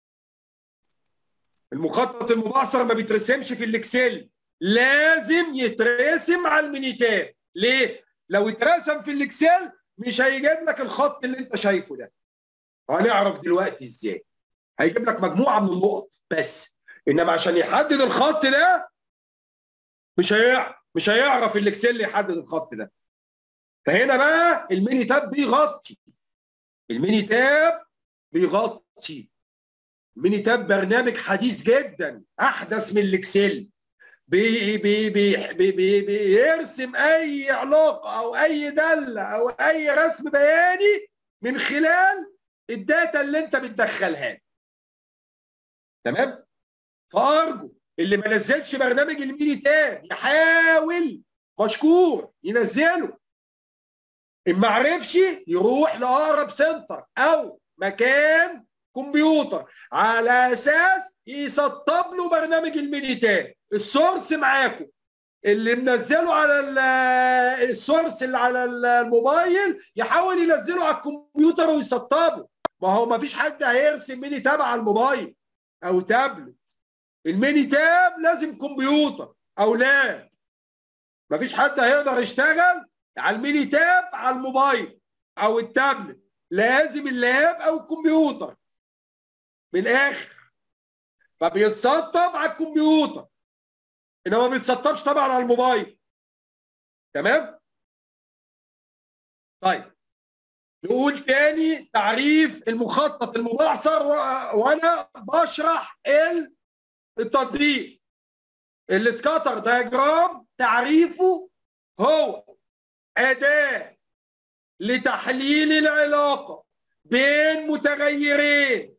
المخطط المبعثر ما بيترسمش في الاكسل لازم يترسم على المينيتاب ليه لو اترسم في الاكسل مش هيجيب لك الخط اللي انت شايفه ده هنعرف دلوقتي ازاي هيجيب لك مجموعه من النقط بس انما عشان يحدد الخط ده مش هيعرف مش هيعرف الاكسل يحدد الخط ده فهنا بقى الميني تاب بيغطي الميني تاب بيغطي الميني تاب برنامج حديث جدا احدث من الاكسل بي بي بي بي بي بيرسم اي علاقه او اي داله او اي رسم بياني من خلال الداتا اللي انت بتدخلها تمام فارجو اللي ما نزلش برنامج الميني تاب يحاول مشكور ينزله ان ما عرفش يروح لاقرب سنتر او مكان كمبيوتر على اساس يسطب له برنامج الميني تاب السورس معاكم اللي منزله على السورس اللي على الموبايل يحاول ينزله على الكمبيوتر ويسطبه ما هو ما فيش حد هيرسم ميني تاب على الموبايل او تابلت الميني تاب لازم كمبيوتر او لاب ما فيش حد هيقدر يشتغل على الميني تاب على الموبايل او التابلت لازم اللاب او الكمبيوتر من الاخر فبيتسطب على الكمبيوتر انما ما بيتسطبش طبعا على الموبايل تمام طيب نقول تاني تعريف المخطط المبعثر وانا بشرح التطبيق السكاتر دايجرام تعريفه هو اداه لتحليل العلاقه بين متغيرين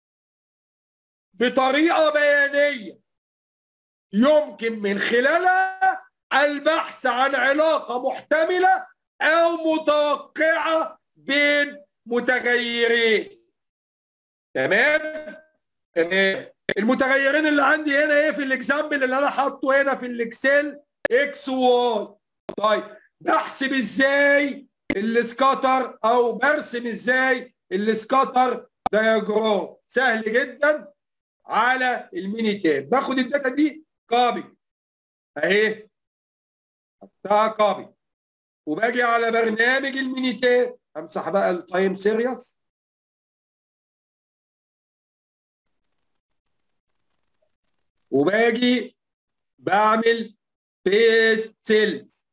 بطريقه بيانيه يمكن من خلالها البحث عن علاقه محتمله او متوقعه بين متغيرين تمام تمام المتغيرين اللي عندي هنا ايه في الاكزامبل اللي انا حاطه هنا في الاكسل اكس وواي طيب بحسب ازاي السكاتر او برسم ازاي السكاتر دياجرام سهل جدا على الميني تاب باخد الداتا دي كوبي اهي حطها كوبي وباجي على برنامج الميني تاب امسح بقى التايم سيريس وباجي بعمل بيست سيلز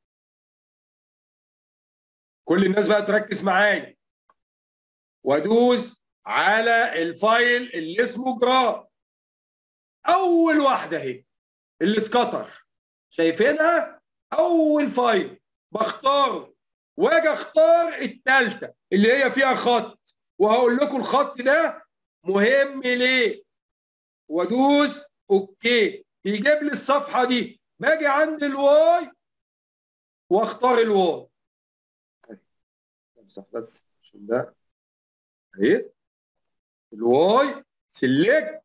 كل الناس بقى تركز معايا وادوس على الفايل اللي اسمه جراف اول واحده اهي السكاتر شايفينها اول فايل بختاره واجي اختار الثالثه اللي هي فيها خط وهقول لكم الخط ده مهم ليه وادوس اوكي بيجيب لي الصفحه دي باجي عند الواي واختار الواي امسح بس عشان ده اهي الواي سلكت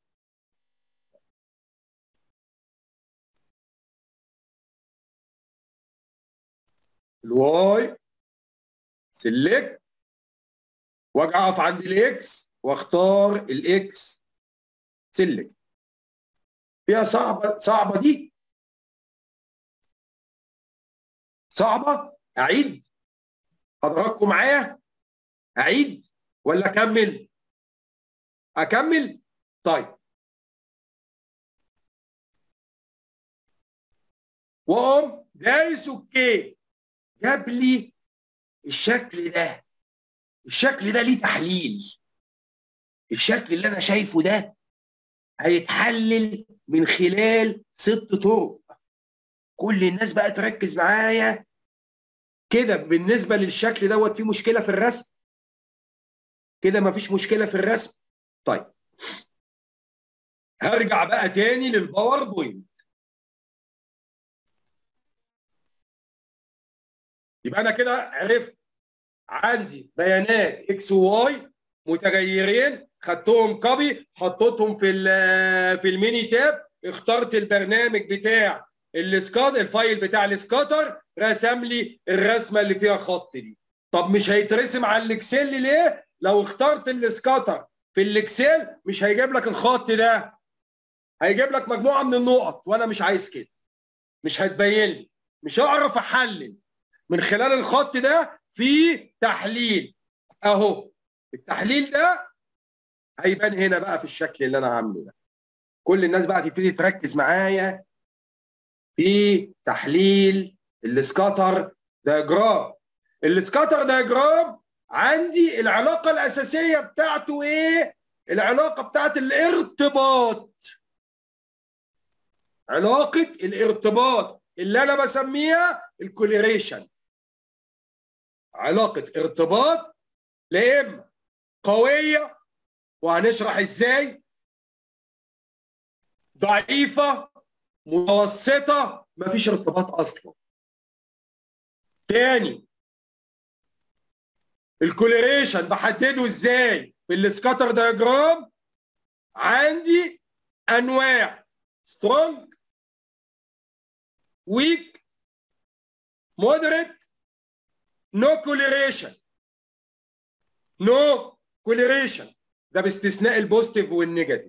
الواي سلكت واجي اقف عند الاكس واختار الاكس سلكت فيها صعبه صعبه دي صعبه اعيد حضراتكم معايا اعيد ولا اكمل اكمل طيب واقوم دايس اوكي جاب لي الشكل ده الشكل ده ليه تحليل الشكل اللي انا شايفه ده هيتحلل من خلال ست طرق كل الناس بقى تركز معايا كده بالنسبه للشكل دوت في مشكله في الرسم كده مفيش مشكله في الرسم طيب هرجع بقى تاني للباوربوينت يبقى انا كده عرفت عندي بيانات اكس وواي متغيرين خدتهم كوبي حطيتهم في في الميني تاب اخترت البرنامج بتاع السكات الفايل بتاع السكاتر رسم لي الرسمه اللي فيها خط دي طب مش هيترسم على الاكسل ليه لو اخترت السكاتر في الاكسل مش هيجيب لك الخط ده هيجيب لك مجموعه من النقط وانا مش عايز كده مش هتبين لي مش هعرف احلل من خلال الخط ده في تحليل اهو التحليل ده هيبان هنا بقى في الشكل اللي انا عامله ده كل الناس بقى تبتدي تركز معايا في تحليل السكاتر دياجرام السكاتر دياجرام عندي العلاقه الاساسيه بتاعته ايه العلاقه بتاعت الارتباط علاقه الارتباط اللي انا بسميها الكوليريشن علاقه ارتباط لا اما قويه وهنشرح ازاي ضعيفه متوسطه مفيش ارتباط اصلا تاني الكوليريشن بحدده ازاي في السكاتر دياجرام عندي انواع سترونج ويك مودريت نو كوليريشن نو كوليريشن ده باستثناء البوزيتيف والنيجاتيف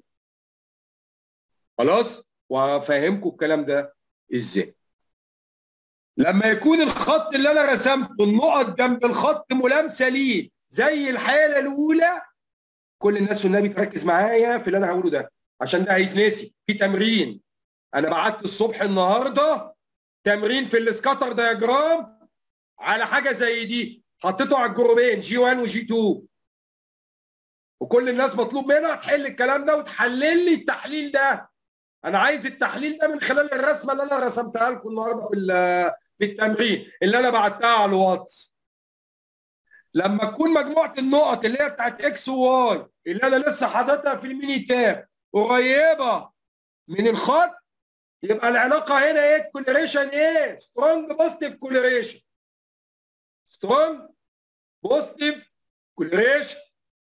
خلاص وافهمكم الكلام ده ازاي لما يكون الخط اللي انا رسمته النقط جنب الخط ملامسه ليه زي الحاله الاولى كل الناس والنبي تركز معايا في اللي انا هقوله ده عشان ده هيتنسي في تمرين انا بعت الصبح النهارده تمرين في السكاتر دياجرام على حاجه زي دي حطيته على الجروبين جي 1 وجي 2 وكل الناس مطلوب منها تحل الكلام ده وتحلل لي التحليل ده انا عايز التحليل ده من خلال الرسمه اللي انا رسمتها لكم النهارده في في التمرين اللي انا بعتها على الواتس لما تكون مجموعه النقط اللي هي بتاعت اكس وواي اللي انا لسه حاططها في الميني تاب قريبه من الخط يبقى العلاقه هنا ايه كوليريشن ايه سترونج بوزيتيف كوليريشن سترونج بوزيتيف كوليريشن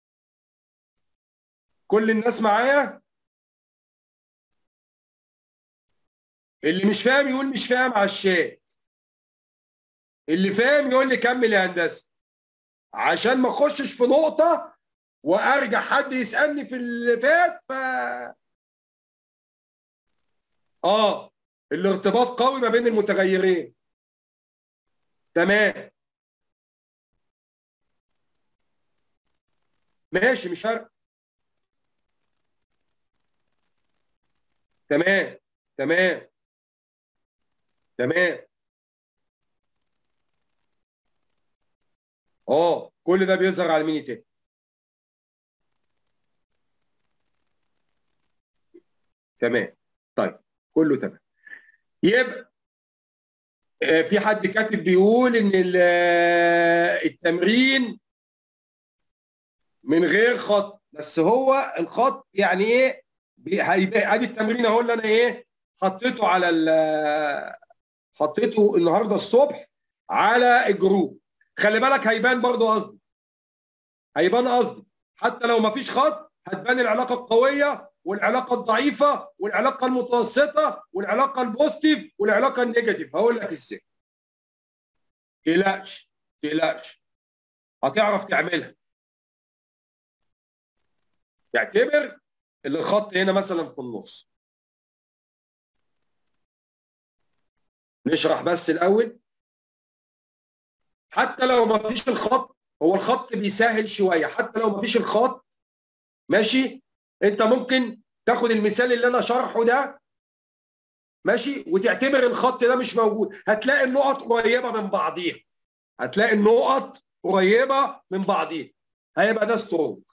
كل الناس معايا اللي مش فاهم يقول مش فاهم على الشات اللي فاهم يقول لي كمل يا هندسه عشان ما اخشش في نقطه وارجع حد يسالني في اللي فات ف اه الارتباط قوي ما بين المتغيرين تمام ماشي مش فارق تمام تمام تمام اه كل ده بيظهر على الميني تيب تمام طيب كله تمام يبقى في حد كاتب بيقول ان التمرين من غير خط بس هو الخط يعني ايه هيبقى ادي التمرين اهو اللي انا ايه حطيته على حطيته النهارده الصبح على الجروب خلي بالك هيبان برضو قصدي هيبان قصدي حتى لو ما فيش خط هتبان العلاقه القويه والعلاقه الضعيفه والعلاقه المتوسطه والعلاقه البوزيتيف والعلاقه النيجاتيف هقول لك ازاي تقلقش تقلقش هتعرف تعملها اعتبر اللي الخط هنا مثلا في النص نشرح بس الاول حتى لو ما فيش الخط هو الخط بيسهل شويه حتى لو ما فيش الخط ماشي انت ممكن تاخد المثال اللي انا شرحه ده ماشي وتعتبر الخط ده مش موجود هتلاقي النقط قريبه من بعضيها هتلاقي النقط قريبه من بعضيها هيبقى ده سترونج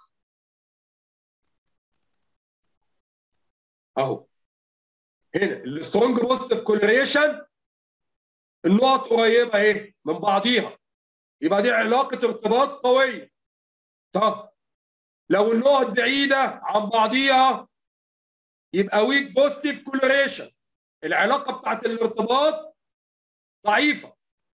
اهو هنا السترونج بوزيتيف كولريشن النقط قريبه اهي من بعضيها يبقى دي علاقه ارتباط قويه طب لو النقط بعيده عن بعضيها يبقى ويك بوزيتيف كولوريشن العلاقه بتاعت الارتباط ضعيفه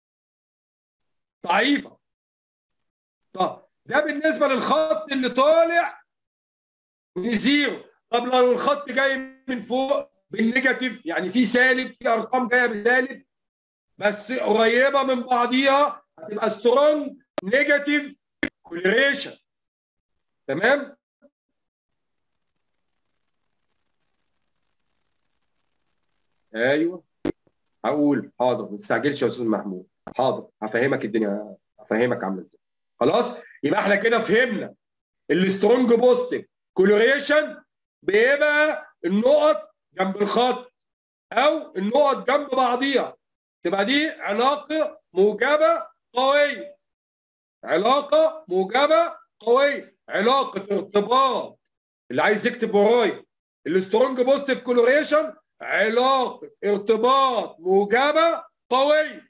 ضعيفه طب ده بالنسبه للخط اللي طالع من زيرو طب لو الخط جاي من فوق بالنيجاتيف يعني في سالب في ارقام جايه بالسالب بس قريبه من بعضيها هتبقى سترونج نيجاتيف كوليريشن تمام ايوه هقول حاضر ما تستعجلش يا استاذ محمود حاضر هفهمك الدنيا هفهمك عامله ازاي خلاص يبقى احنا كده فهمنا السترونج بوزيتيف كولوريشن بيبقى النقط جنب الخط او النقط جنب بعضيها تبقى دي علاقه موجبه قويه علاقه موجبه قويه علاقه ارتباط اللي عايز يكتب ورايا السترونج بوزيتيف كولوريشن علاقه ارتباط موجبه قويه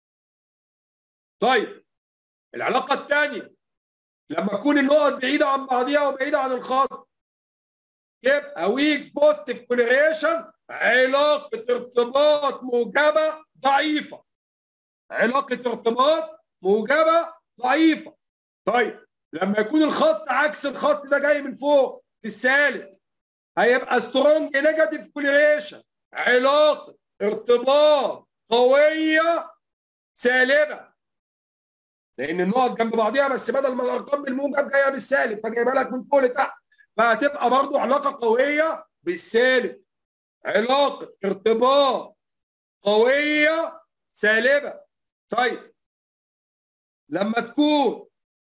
طيب العلاقه الثانيه لما تكون النقط بعيده عن بعضيها وبعيده عن الخط يبقى ويك بوزيتيف كولوريشن علاقه ارتباط موجبه ضعيفه علاقه ارتباط موجبه ضعيفه طيب لما يكون الخط عكس الخط ده جاي من فوق في السالب هيبقى سترونج نيجاتيف كولوريشن علاقه ارتباط قويه سالبه لان النقط جنب بعضيها بس بدل ما الارقام بالموجب جايه بالسالب فجايبها لك من فوق لتحت فهتبقى برضو علاقه قويه بالسالب علاقه ارتباط قويه سالبه طيب لما تكون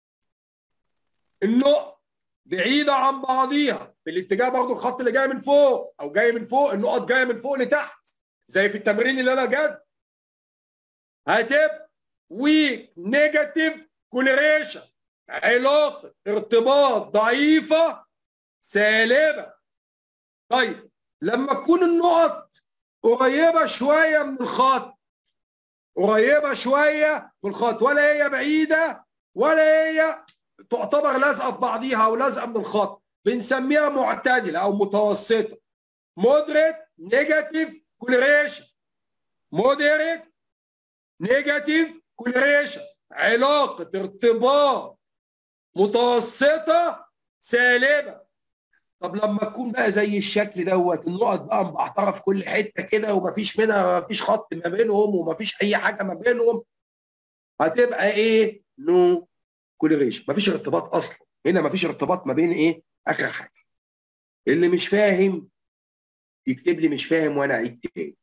النقط بعيده عن بعضيها في الاتجاه برضو الخط اللي جاي من فوق او جاي من فوق النقط جايه من فوق لتحت زي في التمرين اللي انا جد هتبقى ويك نيجاتيف كوليريشن علاقه ارتباط ضعيفه سالبه طيب لما تكون النقط قريبه شويه من الخط قريبه شويه من الخط ولا هي بعيده ولا هي تعتبر لازقه في بعضيها او لازقه من الخط بنسميها معتدله او متوسطه مودريت نيجاتيف كوليريشن مودريت نيجاتيف كوليريشن علاقه ارتباط متوسطه سالبه طب لما تكون بقى زي الشكل دوت النقط بقى مبحتره في كل حته كده ومفيش منها مفيش خط ما بينهم ومفيش اي حاجه ما بينهم هتبقى ايه؟ نو كوليريشن مفيش ارتباط اصلا هنا مفيش ارتباط ما بين ايه؟ اخر حاجه اللي مش فاهم يكتب لي مش فاهم وانا اعيد تاني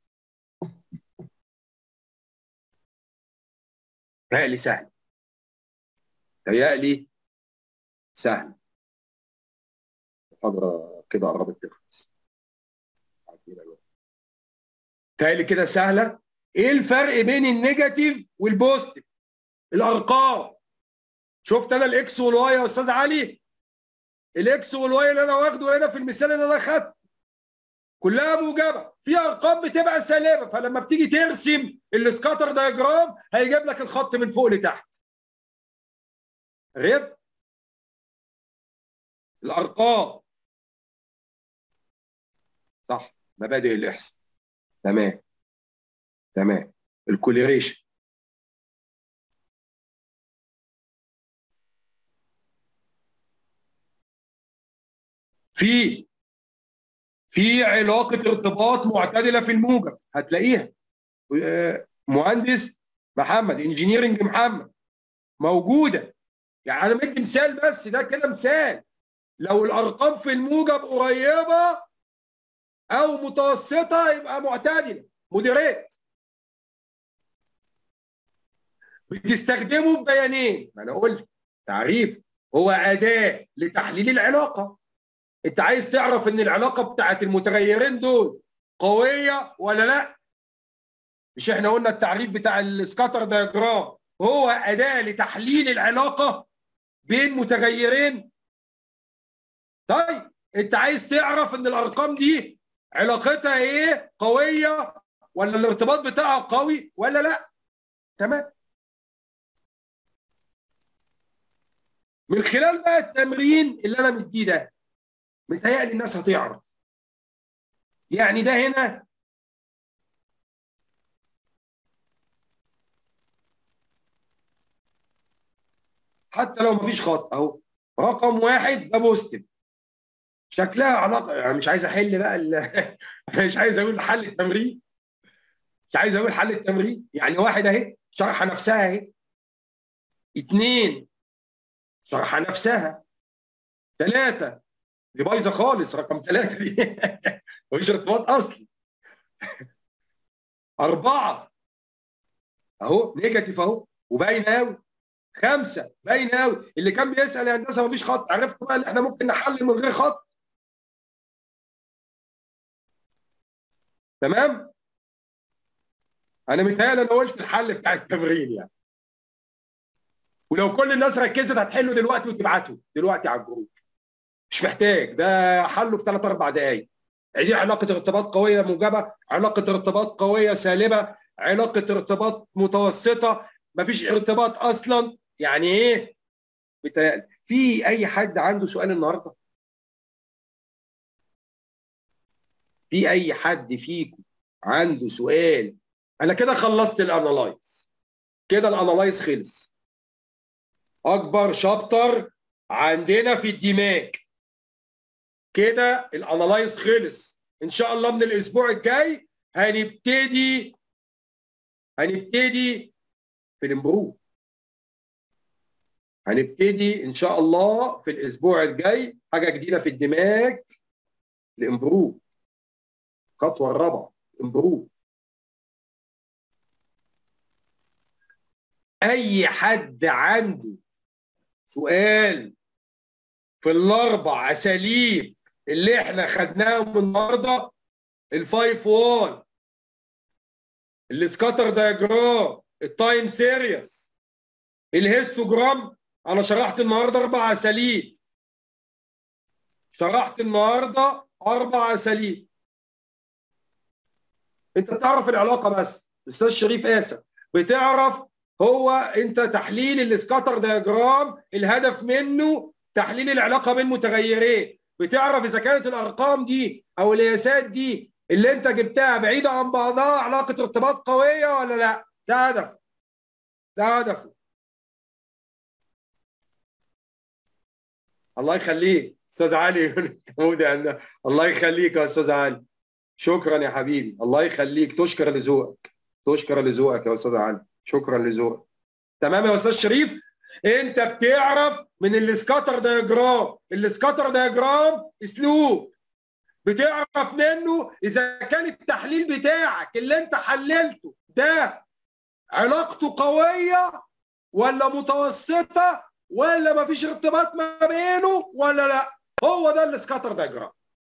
تهيألي سهل تهيألي سهل محاضرة كده قربت تخلص تهيألي كده سهلة ايه الفرق بين النيجاتيف والبوزيتيف الارقام شفت انا الاكس والواي يا استاذ علي الاكس والواي اللي انا واخده هنا في المثال اللي انا خدته كلها موجبه في ارقام بتبقى سالبه فلما بتيجي ترسم السكاتر دايجرام هيجيب لك الخط من فوق لتحت عرفت الارقام صح مبادئ الاحصاء تمام تمام الكوليريشن في في علاقه ارتباط معتدله في الموجب هتلاقيها مهندس محمد انجينيرنج محمد موجوده يعني انا مدي مثال بس ده كده مثال لو الارقام في الموجب قريبه او متوسطه يبقى معتدله مودريت بتستخدمه في بيانين ما انا قلت تعريف هو اداه لتحليل العلاقه انت عايز تعرف ان العلاقه بتاعت المتغيرين دول قويه ولا لا مش احنا قلنا التعريف بتاع السكاتر دياجرام هو اداه لتحليل العلاقه بين متغيرين طيب انت عايز تعرف ان الارقام دي علاقتها ايه قويه ولا الارتباط بتاعها قوي ولا لا تمام من خلال بقى التمرين اللي انا مديه ده متهيألي الناس هتعرف يعني ده هنا حتى لو مفيش خط اهو رقم واحد ده بوزيتيف شكلها علاقه يعني مش عايز احل بقى انا مش عايز اقول حل التمرين مش عايز اقول حل التمرين يعني واحد اهي شرح نفسها اهي اثنين شرح نفسها ثلاثة دي بايظة خالص رقم ثلاثة دي مفيش ارتباط أصلي أربعة أهو نيجاتيف أهو وباين قوي خمسة باين قوي اللي كان بيسأل يا هندسة مفيش خط عرفت بقى ان احنا ممكن نحلل من غير خط تمام انا متهيألي انا قلت الحل بتاع التمرين يعني ولو كل الناس ركزت هتحله دلوقتي وتبعته دلوقتي على الجروب مش محتاج ده حله في ثلاث اربع دقائق دي علاقه ارتباط قويه موجبه علاقه ارتباط قويه سالبه علاقه ارتباط متوسطه مفيش ارتباط اصلا يعني ايه بتهيألي في اي حد عنده سؤال النهارده في اي حد فيكم عنده سؤال انا كده خلصت الانالايز كده الانالايز خلص اكبر شابتر عندنا في الدماغ كده الانالايز خلص ان شاء الله من الاسبوع الجاي هنبتدي هنبتدي في الامبروف هنبتدي ان شاء الله في الاسبوع الجاي حاجه جديده في الدماغ الامبروف الخطوه الرابعه امبروف اي حد عنده سؤال في الاربع اساليب اللي احنا خدناهم النهارده الفايف وول السكاتر دايجرام التايم سيريس الهيستوجرام انا شرحت النهارده اربع اساليب شرحت النهارده اربع اساليب انت بتعرف العلاقه بس استاذ شريف اسف بتعرف هو انت تحليل السكاتر دياجرام الهدف منه تحليل العلاقه بين متغيرين بتعرف اذا كانت الارقام دي او القياسات دي اللي انت جبتها بعيده عن بعضها علاقه ارتباط قويه ولا لا ده هدف ده هدفه الله يخليك استاذ علي الله يخليك يا استاذ علي شكرا يا حبيبي الله يخليك تشكر لذوقك تشكر لذوقك يا استاذ علي شكرا لذوقك تمام يا استاذ شريف انت بتعرف من السكاتر دياجرام السكاتر دياجرام اسلوب بتعرف منه اذا كان التحليل بتاعك اللي انت حللته ده علاقته قويه ولا متوسطه ولا ما فيش ارتباط ما بينه ولا لا هو ده السكاتر دياجرام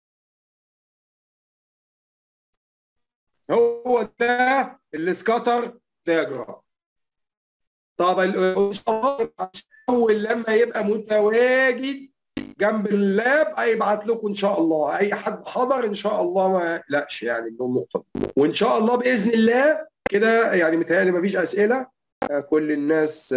هو ده السكاتر دياجرام طب اول لما يبقى متواجد جنب اللاب هيبعت لكم ان شاء الله اي حد حضر ان شاء الله ما يقلقش يعني النقطه وان شاء الله باذن الله كده يعني متهيألي مفيش اسئله كل الناس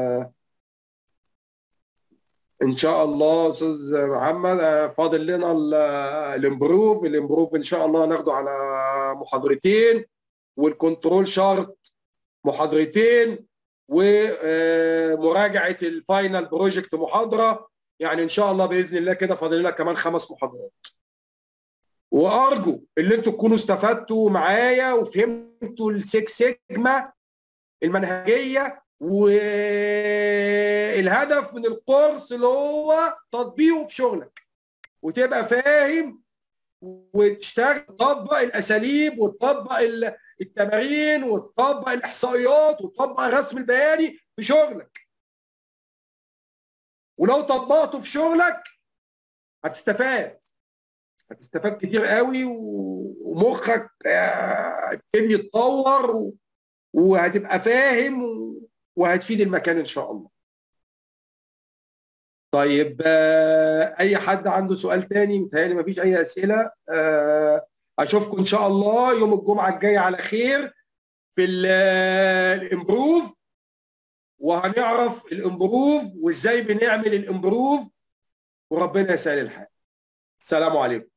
ان شاء الله استاذ محمد فاضل لنا الامبروف الامبروف ان شاء الله هناخده على محاضرتين والكنترول شارت محاضرتين ومراجعه الفاينل بروجكت محاضره يعني ان شاء الله باذن الله كده فاضل لنا كمان خمس محاضرات وارجو اللي انتوا تكونوا استفدتوا معايا وفهمتوا السكس سيجما المنهجيه والهدف من الكورس اللي هو تطبيقه في شغلك وتبقى فاهم وتشتغل تطبق الاساليب وتطبق التمارين وتطبق الاحصائيات وتطبق الرسم البياني في شغلك ولو طبقته في شغلك هتستفاد هتستفاد كتير قوي ومخك هيبتدي يتطور وهتبقى فاهم وهتفيد المكان ان شاء الله طيب اي حد عنده سؤال تاني متهيألي مفيش اي اسئله اشوفكم ان شاء الله يوم الجمعه الجايه على خير في الامبروف وهنعرف الامبروف وازاي بنعمل الامبروف وربنا يسهل الحال السلام عليكم